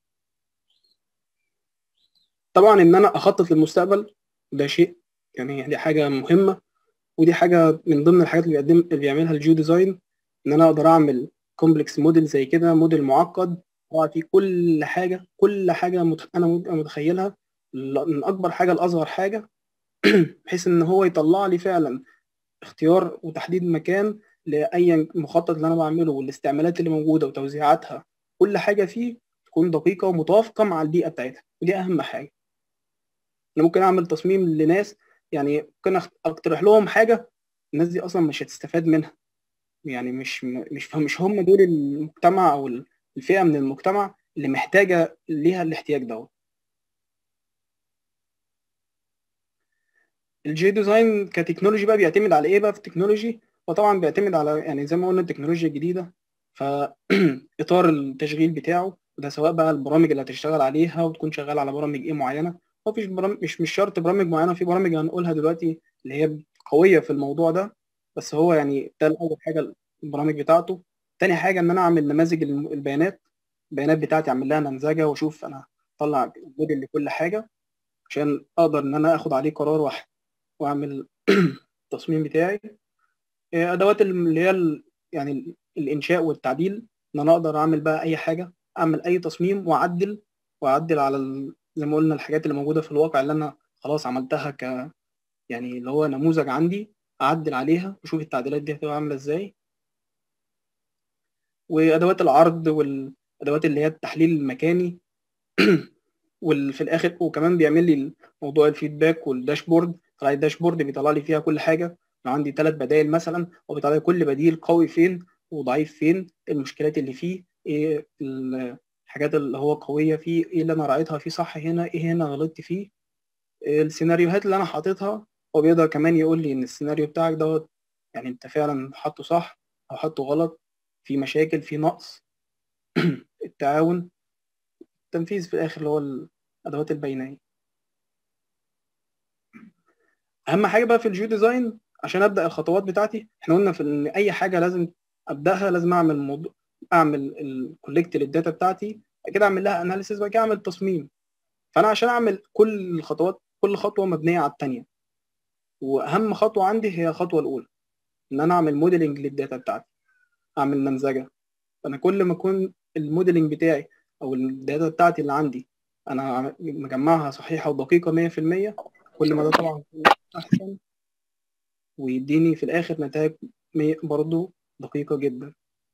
طبعا ان انا اخطط للمستقبل ده شيء يعني دي حاجه مهمه ودي حاجه من ضمن الحاجات اللي بيقدم اللي بيعملها الجيو ديزاين ان انا اقدر اعمل كومبلكس موديل زي كده موديل معقد هو فيه كل حاجه كل حاجه مت... انا متخيلها من اكبر حاجه لاصغر حاجه بحيث ان هو يطلع لي فعلا اختيار وتحديد مكان لاي مخطط اللي انا بعمله والاستعمالات اللي موجوده وتوزيعاتها كل حاجه فيه تكون دقيقه ومتوافقه مع البيئه بتاعتها ودي اهم حاجه انا ممكن اعمل تصميم لناس يعني ممكن اقترح لهم حاجه الناس دي اصلا مش هتستفاد منها يعني مش مش مش هم دول المجتمع او الفئه من المجتمع اللي محتاجه ليها الاحتياج دوت الجي ديزاين كتكنولوجي بقى بيعتمد على ايه بقى في التكنولوجي وطبعا بيعتمد على يعني زي ما قلنا التكنولوجيا الجديده فاطار التشغيل بتاعه وده سواء بقى البرامج اللي هتشتغل عليها وتكون شغال على برامج ايه معينه هو مفيش برامج مش مش شرط برامج معينه في برامج هنقولها دلوقتي اللي هي قويه في الموضوع ده بس هو يعني ده اول حاجه البرامج بتاعته تاني حاجه ان انا اعمل نماذج البيانات البيانات بتاعتي اعمل لها نمذجه واشوف انا اطلع موديل لكل حاجه عشان اقدر ان انا اخد عليه قرار واحد واعمل التصميم بتاعي ادوات اللي هي يعني الانشاء والتعديل ان انا اقدر اعمل بقى اي حاجه اعمل اي تصميم واعدل واعدل على زي ما قلنا الحاجات اللي موجوده في الواقع اللي انا خلاص عملتها ك يعني اللي هو نموذج عندي اعدل عليها واشوف التعديلات دي هتبقى عامله ازاي وادوات العرض والادوات اللي هي التحليل المكاني وفي الاخر وكمان بيعمل لي موضوع الفيدباك والداشبورد طلع الداشبورد بيطلع لي فيها كل حاجه لو عندي ثلاث بدائل مثلا هو بيطلع لي كل بديل قوي فين وضعيف فين المشكلات اللي فيه ايه الحاجات اللي هو قويه فيه ايه اللي انا رايتها فيه صح هنا ايه هنا غلطت فيه السيناريوهات اللي انا حاططها هو بيقدر كمان يقول لي ان السيناريو بتاعك دوت يعني انت فعلا حاطه صح او حاطه غلط في مشاكل في نقص التعاون التنفيذ في الاخر اللي هو الادوات البيانيه اهم حاجه بقى في الجيو ديزاين عشان ابدا الخطوات بتاعتي احنا قلنا في ان اي حاجه لازم ابداها لازم اعمل موضوع اعمل الكولكت للداتا بتاعتي بعد كده اعمل لها اناليسيس بعد كده اعمل تصميم فانا عشان اعمل كل الخطوات كل خطوه مبنيه على الثانيه واهم خطوه عندي هي الخطوه الاولى ان انا اعمل موديلنج للداتا بتاعتي اعمل نمذجه فانا كل ما يكون الموديلنج بتاعي او الداتا بتاعتي اللي عندي انا مجمعها صحيحه ودقيقه 100% كل ما ده طبعا احسن ويديني في الاخر نتائج برضو دقيقه جدا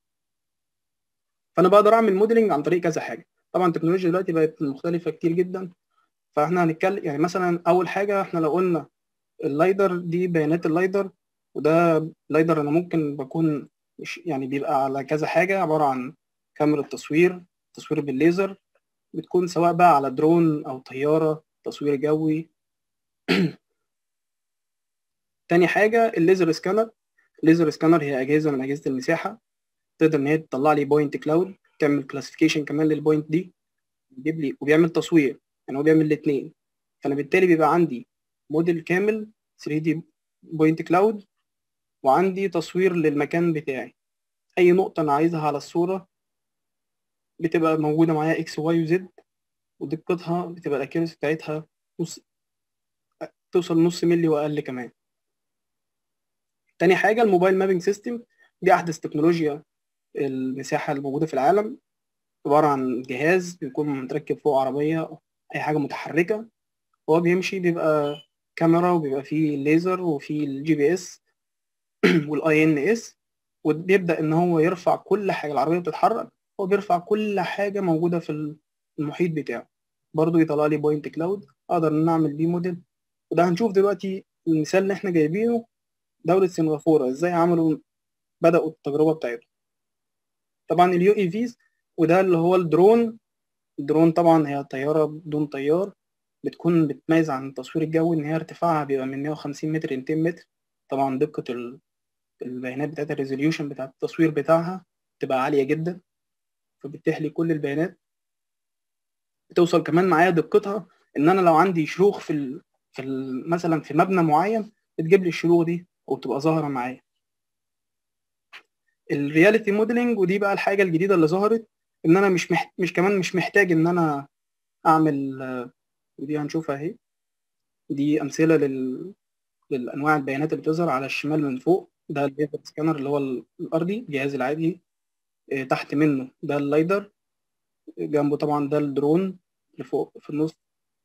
فانا بقدر اعمل موديلنج عن طريق كذا حاجه طبعا التكنولوجيا دلوقتي بقت مختلفه كتير جدا فاحنا هنتكلم يعني مثلا اول حاجه احنا لو قلنا اللايدر دي بيانات اللايدر وده لايدر انا ممكن بكون مش يعني بيبقى على كذا حاجه عباره عن كاميرا تصوير تصوير بالليزر بتكون سواء بقى على درون او طياره تصوير جوي تاني حاجه الليزر سكانر الليزر سكانر هي اجهزه من اجهزه المساحه تقدر ان هي تطلع لي بوينت كلاود تعمل كلاسيفيكيشن كمان للبوينت دي بيجيب لي وبيعمل تصوير يعني هو بيعمل الاثنين فانا بالتالي بيبقى عندي موديل كامل 3 دي بوينت كلاود وعندي تصوير للمكان بتاعي اي نقطه انا عايزها على الصوره بتبقى موجوده معايا اكس واي وزد ودقتها بتبقى الاكيرسي بتاعتها نص توصل نص ملي واقل كمان تاني حاجه الموبايل مابينج سيستم دي احدث تكنولوجيا المساحه الموجوده في العالم عباره عن جهاز بيكون متركب فوق عربيه أو اي حاجه متحركه هو بيمشي بيبقى كاميرا وبيبقى فيه الليزر وفيه الجي بي اس والاي ان اس وبيبدا ان هو يرفع كل حاجه العربيه بتتحرك هو بيرفع كل حاجه موجوده في المحيط بتاعه برضو يطلع لي بوينت كلاود اقدر ان اعمل بيه موديل وده هنشوف دلوقتي المثال اللي احنا جايبينه دولة سنغافورة ازاي عملوا بدأوا التجربة بتاعتهم طبعا اليو اي فيز وده اللي هو الدرون الدرون طبعا هي طيارة بدون طيار بتكون بتميز عن التصوير الجوي ان هي ارتفاعها بيبقى من 150 متر ل 200 متر طبعا دقة البيانات بتاعت الريزوليوشن بتاعت التصوير بتاعها تبقى عالية جدا فبتتيح لي كل البيانات بتوصل كمان معايا دقتها ان انا لو عندي شروخ في ال في ال مثلا في مبنى معين بتجيب لي الشروخ دي وبتبقى ظاهره معايا الرياليتي موديلنج ودي بقى الحاجه الجديده اللي ظهرت ان انا مش محت... مش كمان مش محتاج ان انا اعمل ودي هنشوفها اهي دي امثله لل... للانواع البيانات اللي بتظهر على الشمال من فوق ده الليزر سكانر اللي هو الارضي الجهاز العادي تحت منه ده اللايدر جنبه طبعا ده الدرون اللي فوق في النص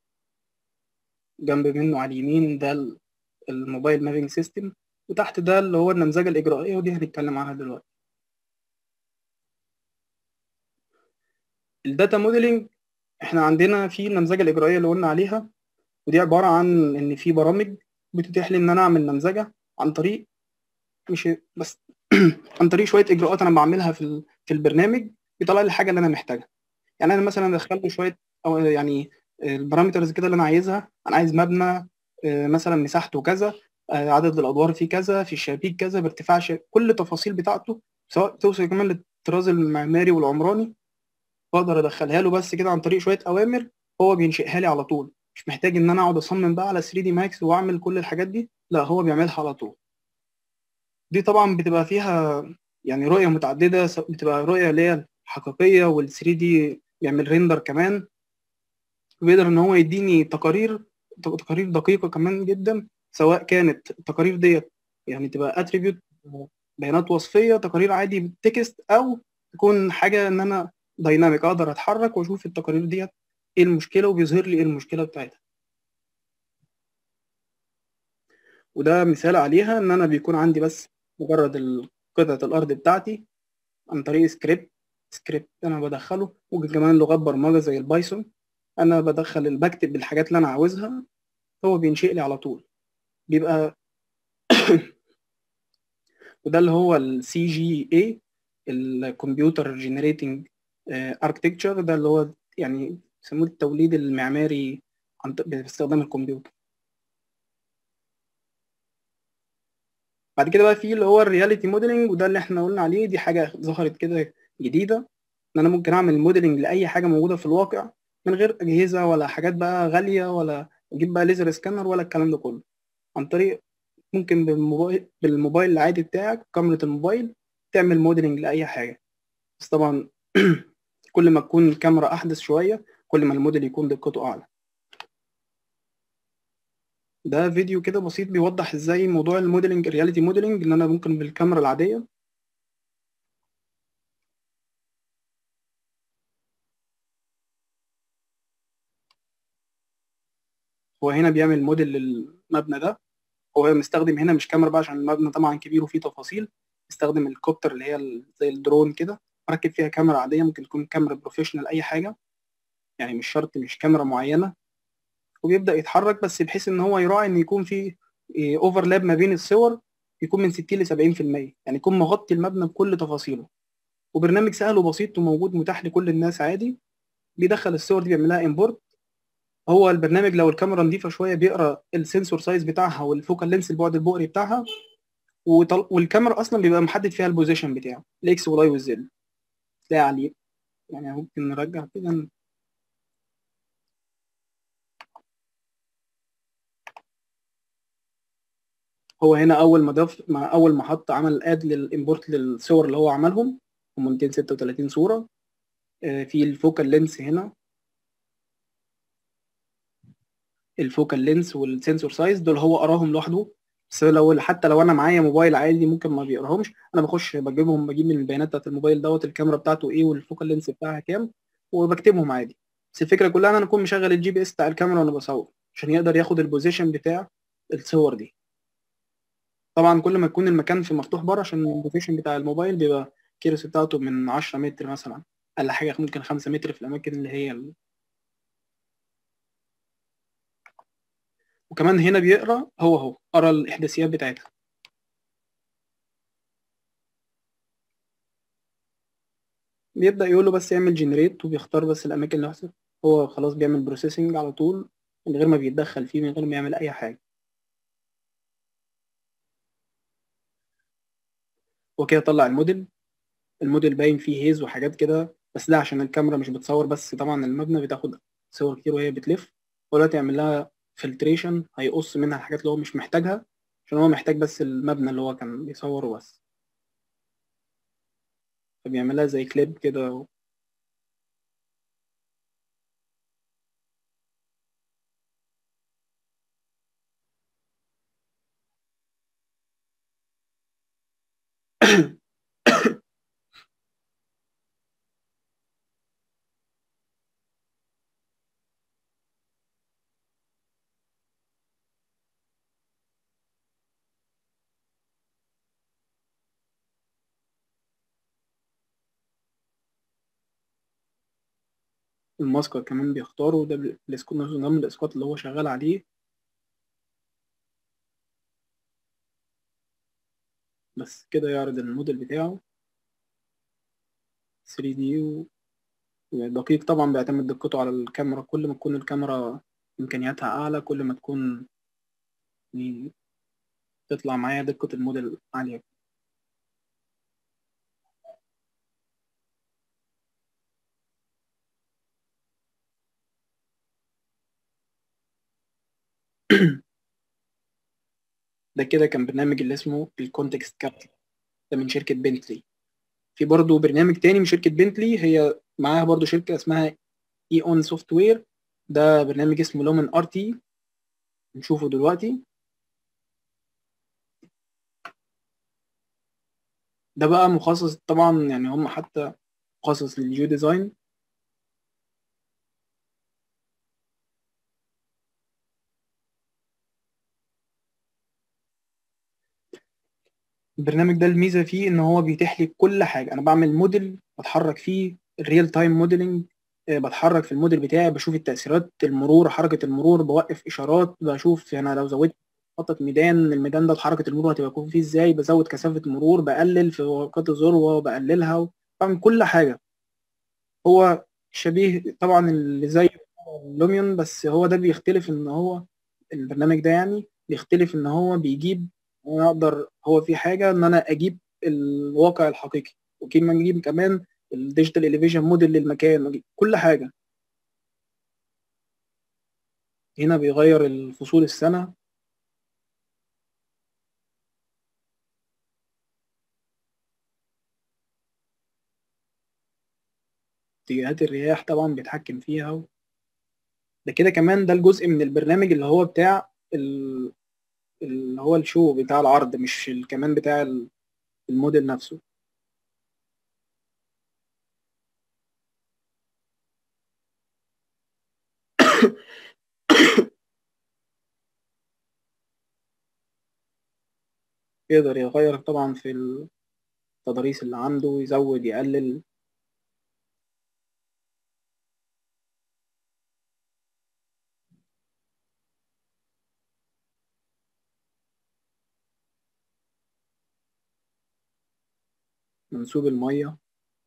جنب منه على اليمين ده الموبايل مابينج سيستم وتحت ده اللي هو النمذجه الاجرائيه ودي هنتكلم عنها دلوقتي الداتا موديلنج احنا عندنا في النمذجه الاجرائيه اللي قلنا عليها ودي عباره عن ان في برامج بتتيح لي ان انا اعمل نمذجه عن طريق مش بس عن طريق شويه اجراءات انا بعملها في في البرنامج بيطلع لي الحاجه اللي انا محتاجها يعني انا مثلا ادخل له شويه او يعني البارامترز كده اللي انا عايزها انا عايز مبنى مثلا مساحته كذا عدد الادوار فيه كذا في الشبابيك كذا بارتفاع ش... كل التفاصيل بتاعته سواء توصل كمان للطراز المعماري والعمراني بقدر ادخلها له بس كده عن طريق شويه اوامر هو بينشئها لي على طول مش محتاج ان انا اقعد اصمم بقى على 3 دي ماكس واعمل كل الحاجات دي لا هو بيعملها على طول دي طبعا بتبقى فيها يعني رؤيه متعدده بتبقى رؤيه اللي هي الحقيقيه وال 3 دي بيعمل ريندر كمان وبيقدر ان هو يديني تقارير تقارير دقيقه كمان جدا سواء كانت التقارير ديت يعني تبقى اتريبيوت بيانات وصفيه تقارير عادي بالتكست او تكون حاجه ان انا دايناميك اقدر اتحرك واشوف التقارير ديت ايه المشكله وبيظهر لي ايه المشكله بتاعتها وده مثال عليها ان انا بيكون عندي بس مجرد قطعه الارض بتاعتي عن طريق سكريبت سكريبت انا بدخله ممكن كمان لغات برمجه زي البايثون انا بدخل بكتب الحاجات اللي انا عاوزها هو بينشئ لي على طول بيبقى وده اللي هو السي جي اي الكمبيوتر جنريتنج اركتكتشر ده اللي هو يعني بيسموه التوليد المعماري عن باستخدام الكمبيوتر بعد كده بقى في اللي هو الرياليتي موديلنج وده اللي احنا قلنا عليه دي حاجه ظهرت كده جديده ان انا ممكن اعمل موديلنج لاي حاجه موجوده في الواقع من غير اجهزه ولا حاجات بقى غاليه ولا اجيب بقى ليزر سكانر ولا الكلام ده كله عن طريق ممكن بالموبايل بالموبايل العادي بتاعك كاميرا الموبايل تعمل موديلنج لاي حاجه بس طبعا كل ما تكون الكاميرا احدث شويه كل ما الموديل يكون دقته اعلى ده فيديو كده بسيط بيوضح ازاي موضوع الموديلنج الرياليتي موديلنج ان انا ممكن بالكاميرا العاديه هو هنا بيعمل موديل للمبنى ده هو مستخدم هنا مش كاميرا بقى عشان المبنى طبعا كبير وفيه تفاصيل استخدم الكوبتر اللي هي زي الدرون كده مركب فيها كاميرا عاديه ممكن تكون كاميرا بروفيشنال اي حاجه يعني مش شرط مش كاميرا معينه وبيبدا يتحرك بس بحيث ان هو يراعي ان يكون في اوفرلاب ما بين الصور يكون من 60 ل 70% يعني يكون مغطي المبنى بكل تفاصيله وبرنامج سهل وبسيط وموجود متاح لكل الناس عادي بيدخل الصور دي بيعملها امبورت هو البرنامج لو الكاميرا نظيفه شويه بيقرا السنسور سايز بتاعها والفوكال لينس البعد البؤري بتاعها وطل... والكاميرا اصلا بيبقى محدد فيها البوزيشن بتاعه الاكس والاي والزد تلاقي عليه يعني ممكن نرجع كده هو هنا اول ما ضاف مع اول ما حط عمل اد للامبورت للصور اللي هو عملهم هم 236 صوره في الفوكال لينس هنا الفوكال لينس والسنسور سايز دول هو قراهم لوحده بس لو حتى لو انا معايا موبايل عادي ممكن ما بيقراهمش انا بخش بجيبهم بجيب من البيانات بتاعت الموبايل دوت الكاميرا بتاعته ايه والفوكال لينس بتاعها كام وبكتبهم عادي بس الفكره كلها ان انا اكون مشغل الجي بي اس بتاع الكاميرا وانا بصور عشان يقدر ياخد البوزيشن بتاع الصور دي طبعا كل ما يكون المكان في مفتوح بره عشان البوزيشن بتاع الموبايل بيبقى الكيرس بتاعته من 10 متر مثلا اقل حاجه ممكن خمسة متر في الاماكن اللي هي ال... وكمان هنا بيقرا هو هو قرا الاحداثيات بتاعتها بيبدا يقول له بس يعمل جنريت وبيختار بس الاماكن اللي هحسب هو خلاص بيعمل بروسيسنج على طول من غير ما بيتدخل فيه من غير ما يعمل اي حاجه وكده طلع الموديل الموديل باين فيه هيز وحاجات كده بس ده عشان الكاميرا مش بتصور بس طبعا المبنى بتاخد صور كتير وهي بتلف ودلوقتي يعمل لها فلتريشن هيقص منها الحاجات اللي هو مش محتاجها عشان هو محتاج بس المبنى اللي هو كان بيصوره بس فبيعملها زي كليب كده الماسكر كمان بيختاره ده الاسكوت نظام الاسقاط اللي هو شغال عليه بس كده يعرض الموديل بتاعه 3D و... دقيق طبعا بيعتمد دقته على الكاميرا كل ما تكون الكاميرا إمكانياتها أعلى كل ما تكون يعني تطلع معايا دقة الموديل عالية ده كده كان برنامج اللي اسمه الكونتكست كابتل ده من شركة بنتلي في برضه برنامج تاني من شركة بنتلي هي معاها برضه شركة اسمها اي اون سوفت وير ده برنامج اسمه لومن ار تي نشوفه دلوقتي ده بقى مخصص طبعا يعني هم حتى مخصص للجيو ديزاين البرنامج ده الميزه فيه ان هو بيتيح لي كل حاجه انا بعمل موديل بتحرك فيه الريال تايم موديلنج بتحرك في الموديل بتاعي بشوف التاثيرات المرور حركه المرور بوقف اشارات بشوف انا لو زودت خطة ميدان الميدان ده حركه المرور هتبقى يكون فيه ازاي بزود كثافه مرور بقلل في وقت الذروه بقللها بعمل كل حاجه هو شبيه طبعا اللي زي لوميون بس هو ده بيختلف ان هو البرنامج ده يعني بيختلف ان هو بيجيب انا اقدر هو في حاجه ان انا اجيب الواقع الحقيقي وكمان اجيب كمان الديجيتال اليفيشن موديل للمكان أجيب كل حاجه هنا بيغير الفصول السنه اتجاهات الرياح طبعا بيتحكم فيها و... ده كده كمان ده الجزء من البرنامج اللي هو بتاع ال... اللي هو الشو بتاع العرض مش كمان بتاع الموديل نفسه يقدر يغير طبعا في التضاريس اللي عنده يزود يقلل منسوب المية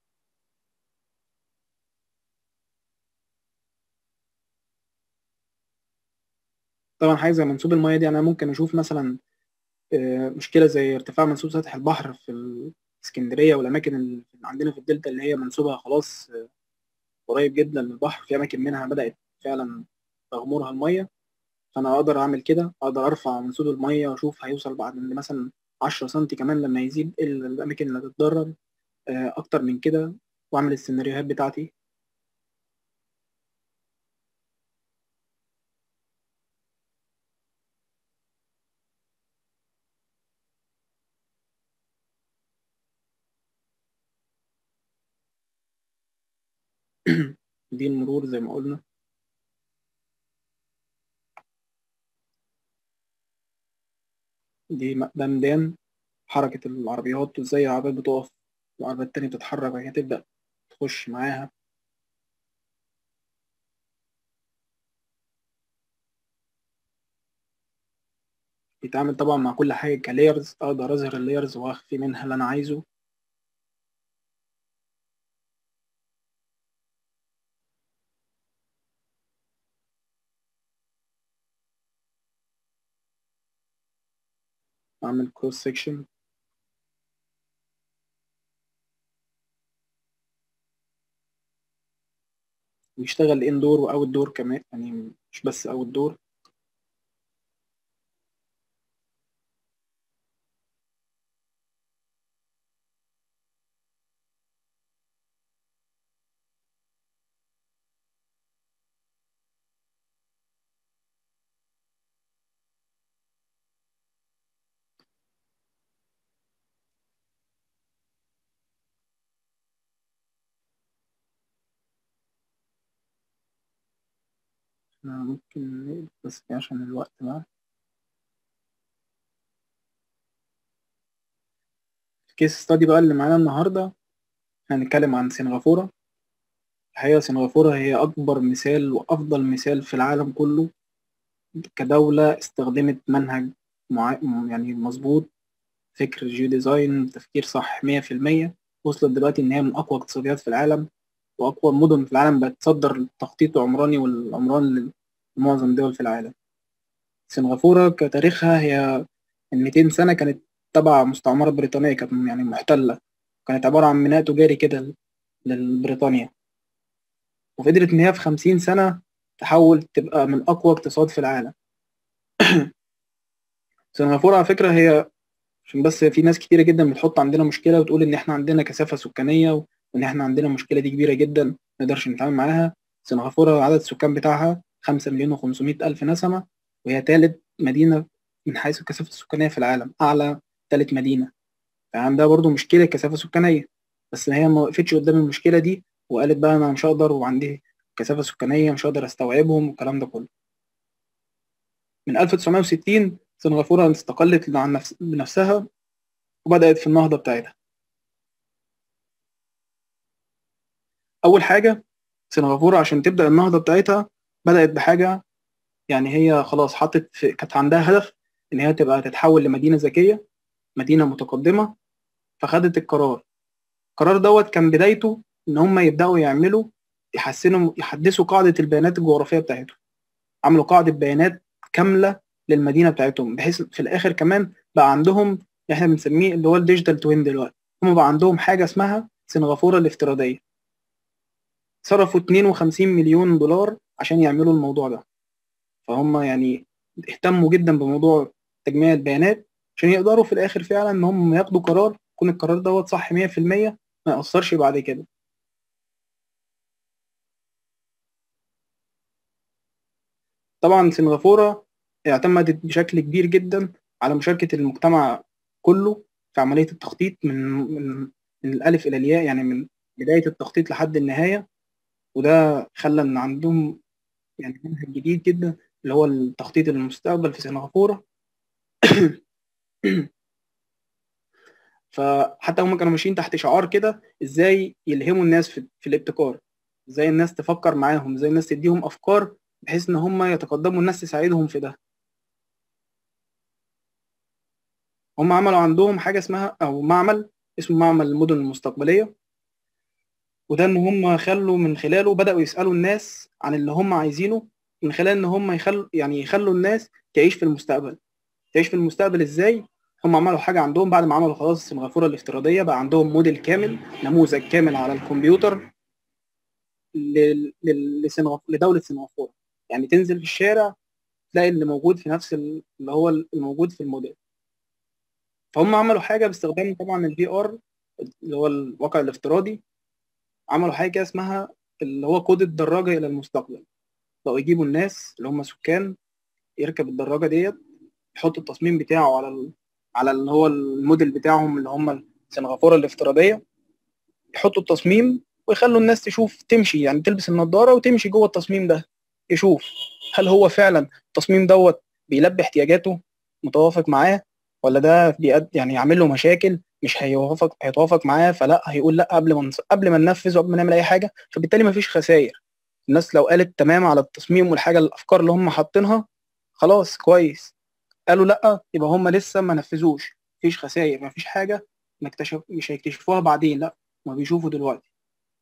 طبعا حاجة زي منسوب المية دي أنا ممكن أشوف مثلا مشكلة زي ارتفاع منسوب سطح البحر في الإسكندرية والأماكن اللي عندنا في الدلتا اللي هي منسوبها خلاص قريب جدا للبحر في أماكن منها بدأت فعلا تغمرها المية فأنا أقدر أعمل كده أقدر أرفع منسوب المية وأشوف هيوصل بعد مثلا 10 سنتي كمان لما يزيد الأماكن اللي هتتضرر اكتر من كده واعمل السيناريوهات بتاعتي دي المرور زي ما قلنا دي ده ميدان حركة العربيات وازاي العربيات بتقف العربيات التانية بتتحرك وهي تبدأ تخش معاها بيتعامل طبعا مع كل حاجة كلايرز أقدر أظهر اللايرز وأخفي منها اللي أنا عايزه أعمل كروس سيكشن ويشتغل اندور واوت دور كمان يعني مش بس اوت دور ممكن نقل بس عشان الوقت بقى الكيس ستادي بقى اللي معانا النهاردة هنتكلم عن سنغافورة الحقيقة سنغافورة هي أكبر مثال وأفضل مثال في العالم كله كدولة استخدمت منهج مع... يعني مظبوط فكر جيو ديزاين تفكير صح مية في المية وصلت دلوقتي إن هي من أقوى اقتصاديات في العالم وأقوى مدن في العالم بقت تصدر التخطيط العمراني والعمران لمعظم دول في العالم سنغافورة كتاريخها هي من 200 سنة كانت تبع مستعمرة بريطانية كانت يعني محتلة كانت عبارة عن ميناء تجاري كده لبريطانيا وقدرت إن هي في 50 سنة تحول تبقى من أقوى اقتصاد في العالم سنغافورة على فكرة هي عشان بس في ناس كتيرة جدا بتحط عندنا مشكلة وتقول إن إحنا عندنا كثافة سكانية وإن إحنا عندنا المشكلة دي كبيرة جدا منقدرش نتعامل معاها سنغافورة عدد السكان بتاعها خمسة مليون وخمسمائة ألف نسمة وهي تالت مدينة من حيث الكثافة السكانية في العالم أعلى تالت مدينة فعندها برضو مشكلة كثافة سكانية بس هي ما وقفتش قدام المشكلة دي وقالت بقى أنا مش هقدر وعندي كثافة سكانية مش هقدر أستوعبهم والكلام ده كله من 1960 سنغافورة استقلت عن نفس بنفسها وبدأت في النهضة بتاعتها أول حاجة سنغافورة عشان تبدأ النهضة بتاعتها بدأت بحاجة يعني هي خلاص حطت في كانت عندها هدف إن هي تبقى تتحول لمدينة ذكية مدينة متقدمة فخدت القرار القرار دوت كان بدايته إن هم يبدأوا يعملوا يحسنوا يحدثوا قاعدة البيانات الجغرافية بتاعتهم عملوا قاعدة بيانات كاملة للمدينة بتاعتهم بحيث في الآخر كمان بقى عندهم احنا بنسميه اللي هو الديجيتال توين دلوقتي هم بقى عندهم حاجة اسمها سنغافورة الافتراضية صرفوا 52 مليون دولار عشان يعملوا الموضوع ده فهم يعني اهتموا جدا بموضوع تجميع البيانات عشان يقدروا في الاخر فعلا ان هم ياخدوا قرار يكون القرار دوت صح 100% ما يأثرش بعد كده طبعا سنغافورة اعتمدت بشكل كبير جدا على مشاركة المجتمع كله في عملية التخطيط من من, من الألف إلى الياء يعني من بداية التخطيط لحد النهاية وده خلى إن عندهم يعني منهج جديد جدا اللي هو التخطيط للمستقبل في سنغافورة فحتى هم كانوا ماشيين تحت شعار كده ازاي يلهموا الناس في, في الابتكار ازاي الناس تفكر معاهم ازاي الناس تديهم افكار بحيث ان هم يتقدموا الناس تساعدهم في ده هم عملوا عندهم حاجة اسمها او معمل اسمه معمل المدن المستقبلية وده ان هم خلوا من خلاله بدأوا يسألوا الناس عن اللي هم عايزينه من خلال ان هم يخلوا يعني يخلوا الناس تعيش في المستقبل تعيش في المستقبل ازاي هم عملوا حاجة عندهم بعد ما عملوا خلاص سنغافورة الافتراضية بقى عندهم موديل كامل نموذج كامل على الكمبيوتر لسنغف... لدولة سنغافورة يعني تنزل في الشارع تلاقي اللي موجود في نفس اللي هو الموجود في الموديل فهم عملوا حاجة باستخدام طبعا الفي ار اللي هو الواقع الافتراضي عملوا حاجة اسمها اللي هو كود الدراجة إلى المستقبل بقوا يجيبوا الناس اللي هم سكان يركب الدراجة ديت يحط التصميم بتاعه على ال... على اللي هو الموديل بتاعهم اللي هم سنغافورة الافتراضية يحطوا التصميم ويخلوا الناس تشوف تمشي يعني تلبس النضارة وتمشي جوه التصميم ده يشوف هل هو فعلا التصميم دوت بيلبي احتياجاته متوافق معاه ولا ده بيقد يعني يعمل له مشاكل مش هيوافق هيتوافق معاه فلا هيقول لا قبل ما نص- قبل ما ننفذ وقبل ما نعمل اي حاجه فبالتالي مفيش خسائر الناس لو قالت تمام على التصميم والحاجه الافكار اللي هم حاطينها خلاص كويس قالوا لا يبقى هم لسه ما نفذوش مفيش خسائر مفيش حاجه نكتشف مش هيكتشفوها بعدين لا ما بيشوفوا دلوقتي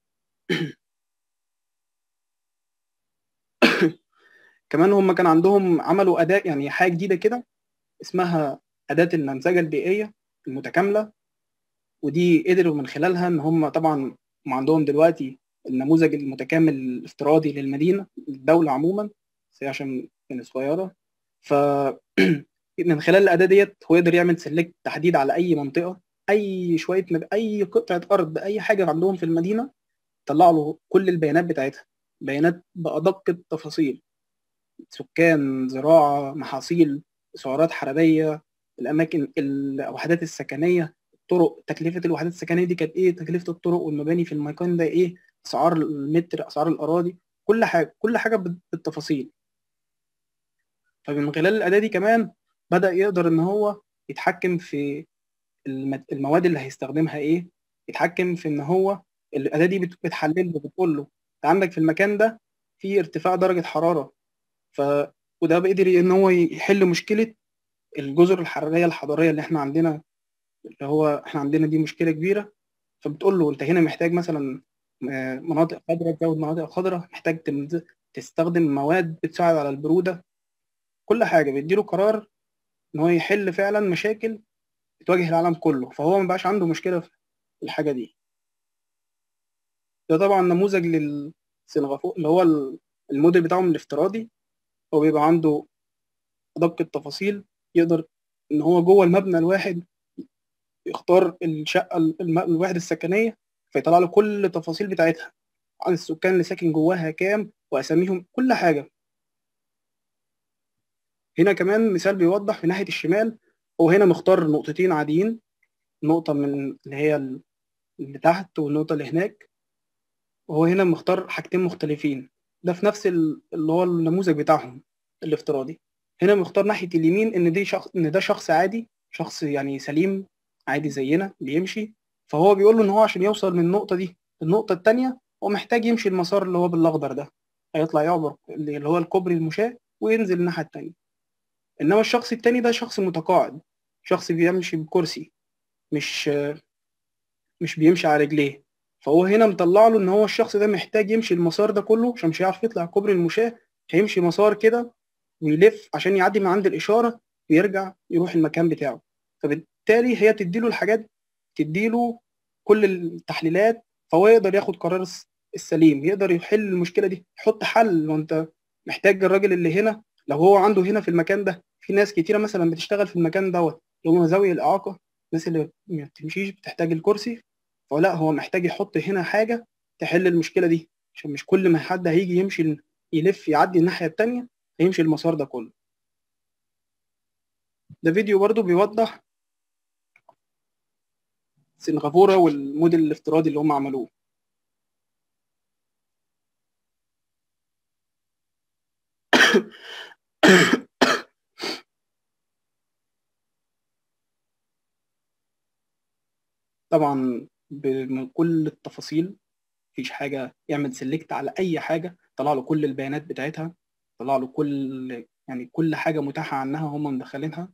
كمان هم كان عندهم عملوا اداة يعني حاجه جديده كده اسمها اداه النمذجه البيئيه المتكامله ودي قدروا من خلالها ان هم طبعا هم عندهم دلوقتي النموذج المتكامل الافتراضي للمدينه الدوله عموما بس هي عشان كانت صغيره ف من خلال الاداه ديت هو يقدر يعمل سلكت تحديد على اي منطقه اي شويه مب... اي قطعه ارض اي حاجه عندهم في المدينه طلع له كل البيانات بتاعتها بيانات بادق التفاصيل سكان زراعه محاصيل سعرات حراريه الاماكن الوحدات السكنيه الطرق تكلفه الوحدات السكنيه دي كانت ايه تكلفه الطرق والمباني في المكان ده ايه اسعار المتر اسعار الاراضي كل حاجه كل حاجه بالتفاصيل فمن خلال الاداه دي كمان بدا يقدر ان هو يتحكم في الم- المواد اللي هيستخدمها ايه يتحكم في ان هو الاداه دي بت- بتحلل له بتقول له انت عندك في المكان ده في ارتفاع درجه حراره ف وده بيقدر ان هو يحل مشكله الجزر الحراريه الحضاريه اللي احنا عندنا اللي هو احنا عندنا دي مشكله كبيره فبتقول له انت هنا محتاج مثلا آه، مناطق خضراء تزود مناطق خضراء محتاج تم- تستخدم مواد بتساعد على البروده كل حاجه بيديله قرار ان هو يحل فعلا مشاكل بتواجه العالم كله فهو ما بقاش عنده مشكله في الحاجه دي ده طبعا نموذج للسنغافور اللي هو الموديل بتاعهم الافتراضي هو بيبقى عنده ادق التفاصيل يقدر ان هو جوه المبنى الواحد يختار الشقه الم- الوحده السكنيه فيطلع له كل التفاصيل بتاعتها عن السكان اللي ساكن جواها كام واساميهم كل حاجه هنا كمان مثال بيوضح في ناحيه الشمال هو هنا مختار نقطتين عاديين نقطه من اللي هي اللي تحت والنقطه اللي هناك وهو هنا مختار حاجتين مختلفين ده في نفس ال- اللي هو النموذج بتاعهم الافتراضي هنا مختار ناحيه اليمين ان دي شخص ان ده شخص عادي شخص يعني سليم عادي زينا بيمشي فهو بيقول له ان هو عشان يوصل من النقطه دي للنقطه الثانيه هو محتاج يمشي المسار اللي هو بالاخضر ده هيطلع يعبر اللي هو الكوبري المشاة وينزل الناحيه الثانيه انما الشخص الثاني ده شخص متقاعد شخص بيمشي بكرسي مش مش بيمشي على رجليه فهو هنا مطلع له ان هو الشخص ده محتاج يمشي المسار ده كله عشان مش هيعرف يطلع كوبري المشاة هيمشي مسار كده ويلف عشان يعدي من عند الاشاره ويرجع يروح المكان بتاعه فبالتالي هي تديله الحاجات تديله كل التحليلات فهو يقدر ياخد قرار الس- السليم يقدر يحل المشكله دي يحط حل وانت محتاج الراجل اللي هنا لو هو عنده هنا في المكان ده في ناس كتيره مثلا بتشتغل في المكان دوت اللي هم ذوي الاعاقه الناس اللي ما بتمشيش بتحتاج الكرسي فلا هو محتاج يحط هنا حاجه تحل المشكله دي عشان مش كل ما حد هيجي يمشي يلف يعدي الناحيه التانيه هيمشي المسار ده كله ده فيديو برضو بيوضح سنغافورة والموديل الافتراضي اللي هم عملوه طبعا بكل التفاصيل مفيش حاجة يعمل سيلكت على أي حاجة طلع له كل البيانات بتاعتها طلع له كل يعني كل حاجة متاحة عنها هم مدخلينها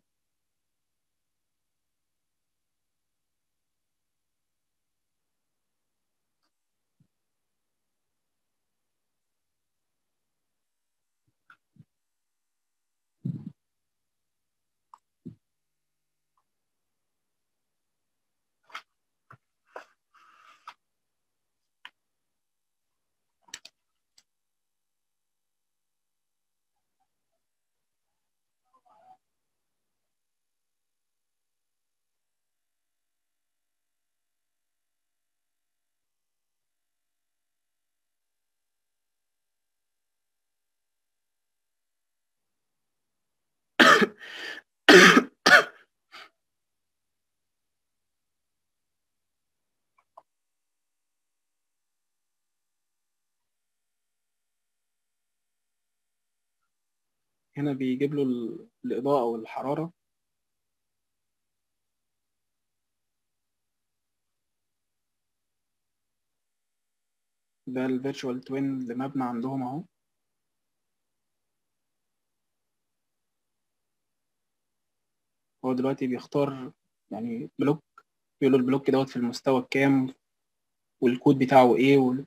هنا بيجيب له ال- الإضاءة والحرارة ده الفيرتشوال توين اللي مبني عندهم اهو هو دلوقتي بيختار يعني بلوك بيقول له البلوك دوت في المستوى الكام والكود بتاعه ايه وال...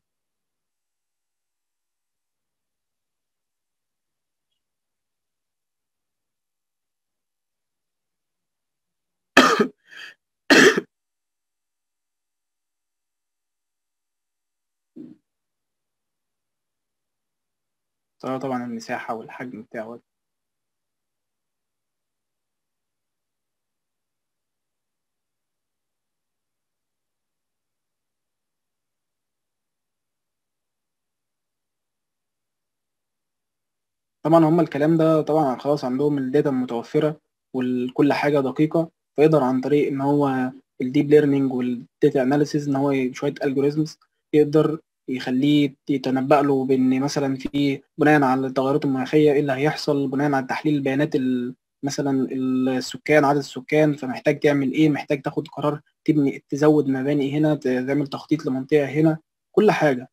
طبعا المساحة والحجم بتاعه طبعا هم الكلام ده طبعا خلاص عندهم الداتا متوفرة وكل حاجة دقيقة فيقدر عن طريق ان هو الديب ليرنينج والداتا اناليسيز ان هو شوية الجوريزمز يقدر يخليه يتنبأ له بان مثلا في بناء على التغيرات المناخية ايه اللي هيحصل بناء على تحليل البيانات مثلا السكان عدد السكان فمحتاج تعمل ايه محتاج تاخد قرار تبني تزود مباني هنا تعمل تخطيط لمنطقة هنا كل حاجة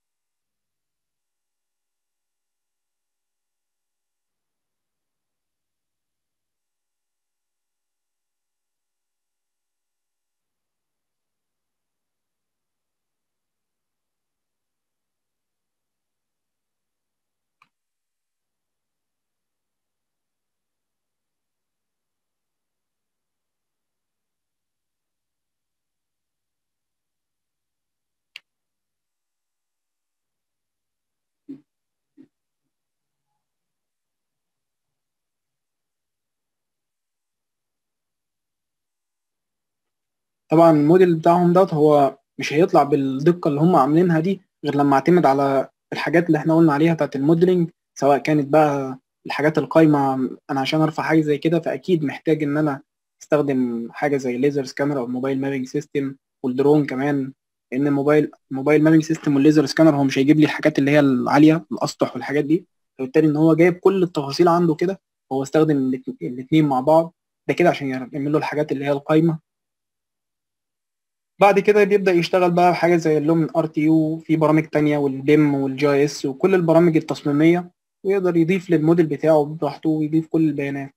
طبعا الموديل بتاعهم دوت هو مش هيطلع بالدقة اللي هم عاملينها دي غير لما اعتمد على الحاجات اللي احنا قلنا عليها بتاعت الموديلنج سواء كانت بقى الحاجات القايمة أنا عشان أرفع حاجة زي كده فأكيد محتاج إن أنا أستخدم حاجة زي ليزر سكانر أو موبايل مابينج سيستم والدرون كمان لأن الموبايل موبايل مابينج سيستم والليزر سكانر هو مش هيجيب لي الحاجات اللي هي العالية الأسطح والحاجات دي فبالتالي إن هو جايب كل التفاصيل عنده كده هو استخدم الاتنين مع بعض ده كده عشان يعمل له الحاجات اللي هي القايمة بعد كده بيبدأ يشتغل بقى بحاجة زي اللومن ار تي يو في برامج تانية والبيم والجي اس وكل البرامج التصميمية ويقدر يضيف للموديل بتاعه براحته ويضيف كل البيانات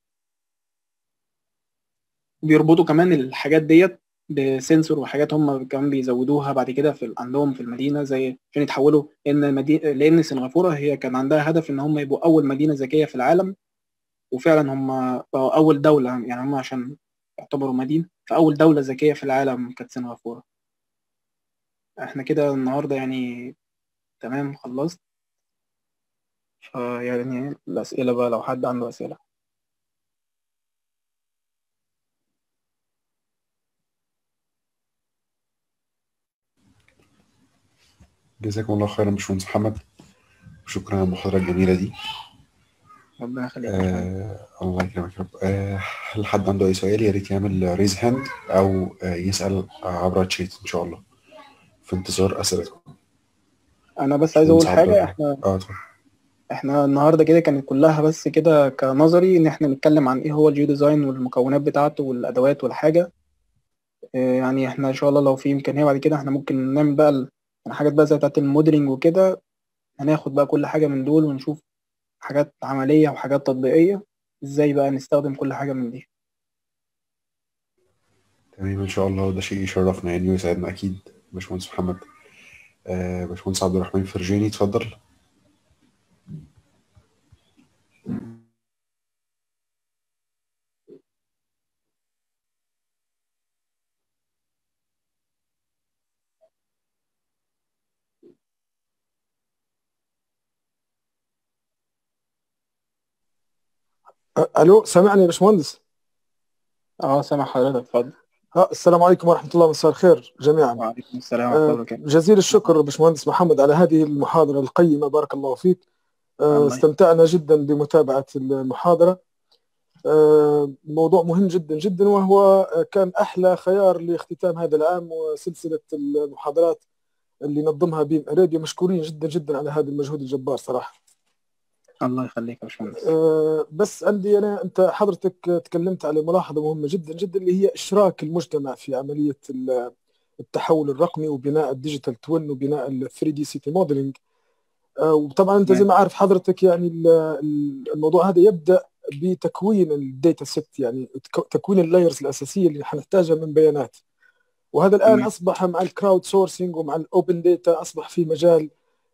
بيربطوا كمان الحاجات ديت بسنسور وحاجات هم كمان بيزودوها بعد كده في عندهم في المدينه زي عشان يتحولوا لان مدينه لان سنغافوره هي كان عندها هدف ان هم يبقوا اول مدينه ذكيه في العالم وفعلا هم بقوا اول دوله يعني هم عشان يعتبروا مدينه فاول دوله ذكيه في العالم كانت سنغافوره احنا كده النهارده يعني تمام خلصت فيعني الاسئله بقى لو حد عنده اسئله جزاكم الله خيرا باشمهندس محمد وشكرا على المحاضرة الجميلة دي ربنا يخليك يا باشمهندس. آه الله يكرمك يا رب آه هل حد عنده أي سؤال يا ريت يعمل ريز هاند أو آه يسأل عبر الشات إن شاء الله في انتظار أسئلتكم انا بس عايز اقول باشمهندس عبد حاجه الله. احنا اه اتفضل احنا النهارده كده كانت كلها بس كده كنظري ان احنا نتكلم عن ايه هو الجيو ديزاين والمكونات بتاعته والادوات والحاجه اه يعني احنا ان شاء الله لو في امكانيه بعد كده احنا ممكن نعمل بقى ال- يعني حاجات بقى زي بتاعت الموديلنج وكده هناخد بقى كل حاجه من دول ونشوف حاجات عمليه وحاجات تطبيقيه ازاي بقى نستخدم كل حاجه من دي تمام إن شاء الله ده شيء يشرفنا يعني ويسعدنا أكيد باشمهندس محمد آه باشمهندس عبد الرحمن فرجاني اتفضل أ- الو سامعني يا باشمهندس اه سامع حضرتك اتفضل ها السلام عليكم ورحمه الله مساء الخير جميعا وعليكم السلام ورحمه الله آه، وبركاته جزيل الشكر باشمهندس محمد على هذه المحاضره القيمه بارك الله فيك آه، الله يخليك. استمتعنا جدا بمتابعه المحاضره آه، موضوع مهم جدا جدا وهو آه، كان احلى خيار لاختتام هذا العام وسلسله المحاضرات اللي نظمها بيم ارابيا مشكورين جدا جدا على هذا المجهود الجبار صراحه الله يخليك يا باشمهندس آه، بس عندي انا انت حضرتك تكلمت على ملاحظه مهمه جدا جدا اللي هي اشراك المجتمع في عمليه ال- التحول الرقمي وبناء الديجيتال توين وبناء ال 3 دي سيتي موديلنج وطبعا انت زي ما عارف حضرتك يعني الموضوع هذا يبدا بتكوين الداتا سيت يعني تكوين اللايرز الاساسيه اللي حنحتاجها من بيانات وهذا الان مم. اصبح مع الكراود سورسنج ومع الاوبن داتا اصبح في مجال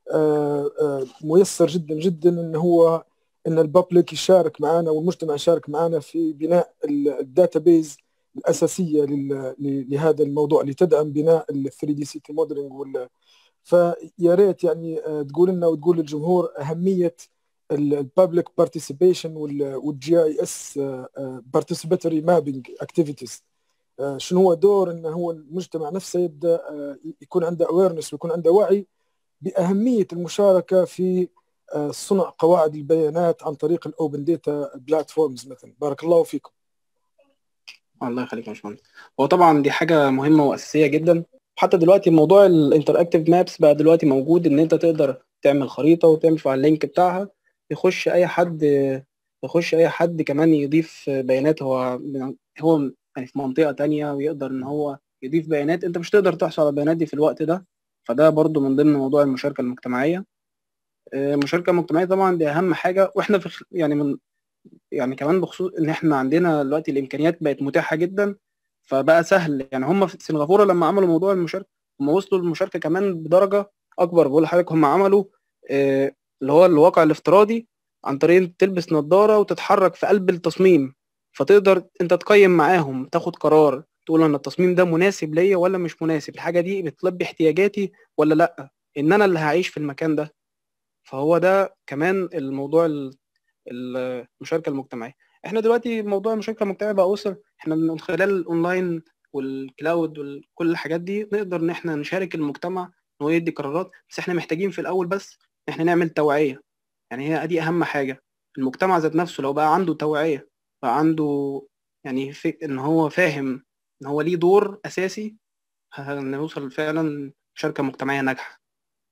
ميسر جدا جدا ان هو ان الببليك يشارك معنا والمجتمع يشارك معنا في بناء الداتا بيز الاساسيه لهذا الموضوع لتدعم بناء ال 3 دي سيتي موديلنج وال فيا ريت يعني تقول لنا وتقول للجمهور اهميه الببليك بارتيسيبيشن والجي اي اس بارتيسيباتوري مابينج اكتيفيتيز شنو هو دور ان هو المجتمع نفسه يبدا يكون عنده اويرنس ويكون عنده وعي باهميه المشاركه في صنع قواعد البيانات عن طريق الاوبن داتا بلاتفورمز مثلا بارك الله فيكم الله يخليك يا باشمهندس هو طبعا دي حاجه مهمه واساسيه جدا حتى دلوقتي موضوع الانتراكتيف مابس بقى دلوقتي موجود ان انت تقدر تعمل خريطه وتمشي على اللينك بتاعها يخش اي حد يخش اي حد كمان يضيف بيانات هو هو يعني في منطقه تانية ويقدر ان هو يضيف بيانات انت مش تقدر تحصل على البيانات دي في الوقت ده فده برضو من ضمن موضوع المشاركه المجتمعيه المشاركه المجتمعيه طبعا دي اهم حاجه واحنا في يعني من يعني كمان بخصوص ان احنا عندنا دلوقتي الامكانيات بقت متاحه جدا فبقى سهل يعني هم في سنغافوره لما عملوا موضوع المشاركه هم وصلوا للمشاركه كمان بدرجه اكبر بقول لحضرتك هم عملوا آه اللي هو الواقع الافتراضي عن طريق تلبس نظاره وتتحرك في قلب التصميم فتقدر انت تقيم معاهم تاخد قرار تقول ان التصميم ده مناسب ليا ولا مش مناسب الحاجه دي بتلبي احتياجاتي ولا لا ان انا اللي هعيش في المكان ده فهو ده كمان الموضوع المشاركه المجتمعيه احنا دلوقتي موضوع المشاركه المجتمعيه بقى وصل احنا من خلال الاونلاين والكلاود وكل الحاجات دي نقدر ان احنا نشارك المجتمع ان هو يدي قرارات بس احنا محتاجين في الاول بس ان احنا نعمل توعيه يعني هي دي اهم حاجه المجتمع ذات نفسه لو بقى عنده توعيه بقى عنده يعني في ان هو فاهم ان هو ليه دور اساسي هنوصل فعلا شركه مجتمعيه ناجحه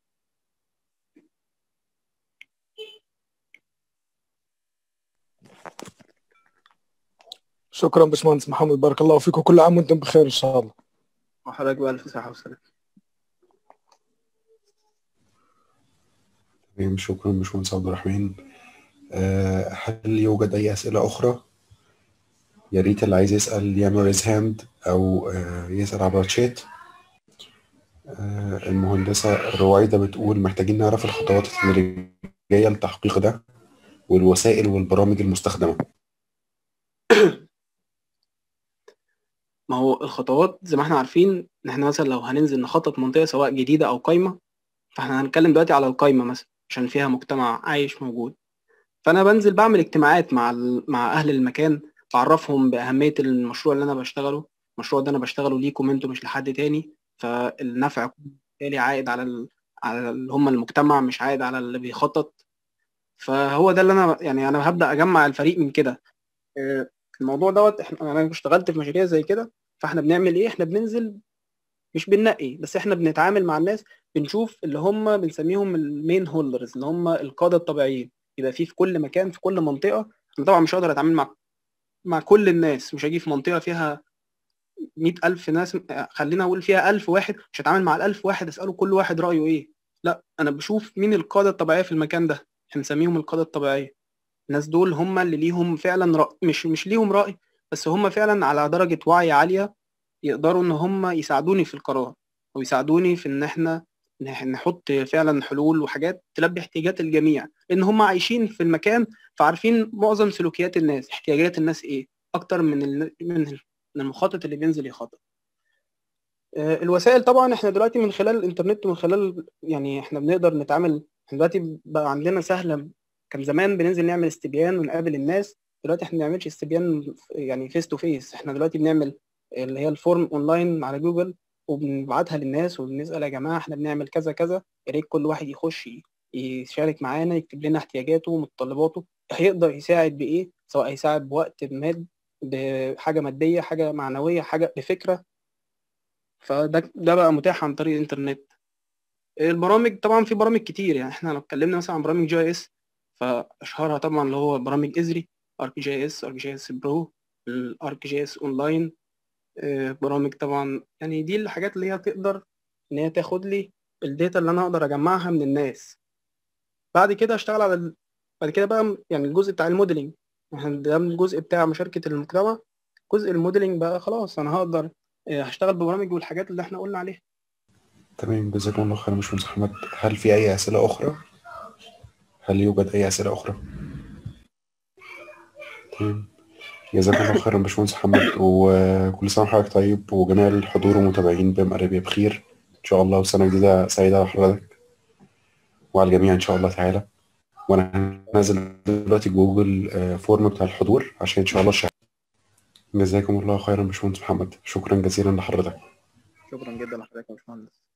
شكرا باشمهندس محمد بارك الله فيك وكل عام وانتم بخير ان شاء الله وحضرتك بألف صحة وسلامة تمام شكرا باشمهندس عبد الرحمن أه هل يوجد أي أسئلة أخرى؟ يا ريت اللي عايز يسأل يعمل ريز هاند أو أه يسأل عبر الشات أه المهندسة رويدة بتقول محتاجين نعرف الخطوات التدريجية لتحقيق ده والوسائل والبرامج المستخدمة ما هو الخطوات زي ما احنا عارفين ان احنا مثلا لو هننزل نخطط منطقه سواء جديده او قايمه فاحنا هنتكلم دلوقتي على القايمه مثلا عشان فيها مجتمع عايش موجود فانا بنزل بعمل اجتماعات مع مع اهل المكان بعرفهم باهميه المشروع اللي انا بشتغله المشروع ده انا بشتغله ليكم انتوا مش لحد تاني فالنفع بالتالي عائد على ال... على اللي هم المجتمع مش عائد على اللي بيخطط فهو ده اللي انا يعني انا هبدا اجمع الفريق من كده الموضوع دوت احنا انا اشتغلت في مشاريع زي كده فاحنا بنعمل ايه احنا بننزل مش بننقي بس احنا بنتعامل مع الناس بنشوف اللي هم بنسميهم المين هولدرز اللي هم القاده الطبيعيين يبقى في في كل مكان في كل منطقه انا طبعا مش هقدر اتعامل مع مع كل الناس مش هاجي في منطقه فيها مئة ألف ناس خلينا أقول فيها ألف واحد مش هتعامل مع الألف واحد أسأله كل واحد رأيه إيه لا أنا بشوف مين القادة الطبيعية في المكان ده هنسميهم القادة الطبيعية الناس دول هم اللي ليهم فعلا رأي مش مش ليهم رأي بس هم فعلا على درجة وعي عالية يقدروا ان هم يساعدوني في القرار او يساعدوني في ان احنا نحط فعلا حلول وحاجات تلبي احتياجات الجميع لان هم عايشين في المكان فعارفين معظم سلوكيات الناس احتياجات الناس ايه اكتر من ال... من المخطط اللي بينزل يخطط الوسائل طبعا احنا دلوقتي من خلال الانترنت ومن خلال يعني احنا بنقدر نتعامل احنا دلوقتي بقى عندنا سهله كان زمان بننزل نعمل استبيان ونقابل الناس دلوقتي احنا ما بنعملش استبيان يعني فيس تو فيس احنا دلوقتي بنعمل اللي هي الفورم اونلاين على جوجل وبنبعتها للناس وبنسال يا جماعه احنا بنعمل كذا كذا يا ريت كل واحد يخش يشارك معانا يكتب لنا احتياجاته ومتطلباته هيقدر يساعد بايه سواء هيساعد بوقت بماد بحاجه ماديه حاجه معنويه حاجه بفكره فده ده بقى متاح عن طريق الانترنت البرامج طبعا في برامج كتير يعني احنا لو اتكلمنا مثلا عن برامج جي اس فاشهرها طبعا اللي هو برامج ازري ارك جي اس ارك جي اس برو الارك جي اس اونلاين آه، برامج طبعا يعني دي الحاجات اللي هي تقدر ان هي تاخد لي الداتا اللي انا اقدر اجمعها من الناس بعد كده اشتغل على ال... بعد كده بقى يعني الجزء بتاع الموديلنج يعني ده الجزء بتاع مشاركة المجتمع جزء الموديلنج بقى خلاص انا هقدر آه، هشتغل ببرامج والحاجات اللي احنا قلنا عليها تمام جزاكم الله خيرا يا باشمهندس محمد هل في أي أسئلة أخرى؟ هل يوجد أي أسئلة أخرى؟ تمام جزاكم الله خيرا يا باشمهندس محمد وكل سنة وحضرتك طيب وجميع الحضور والمتابعين بام أرابيا بخير إن شاء الله وسنة جديدة سعيدة على حضرتك وعلى الجميع إن شاء الله تعالى وأنا هنزل دلوقتي جوجل آه، فورم بتاع الحضور عشان إن شاء الله الشهر جزاكم الله خيرا يا باشمهندس محمد شكرا جزيلا لحضرتك شكرا جدا لحضرتك يا باشمهندس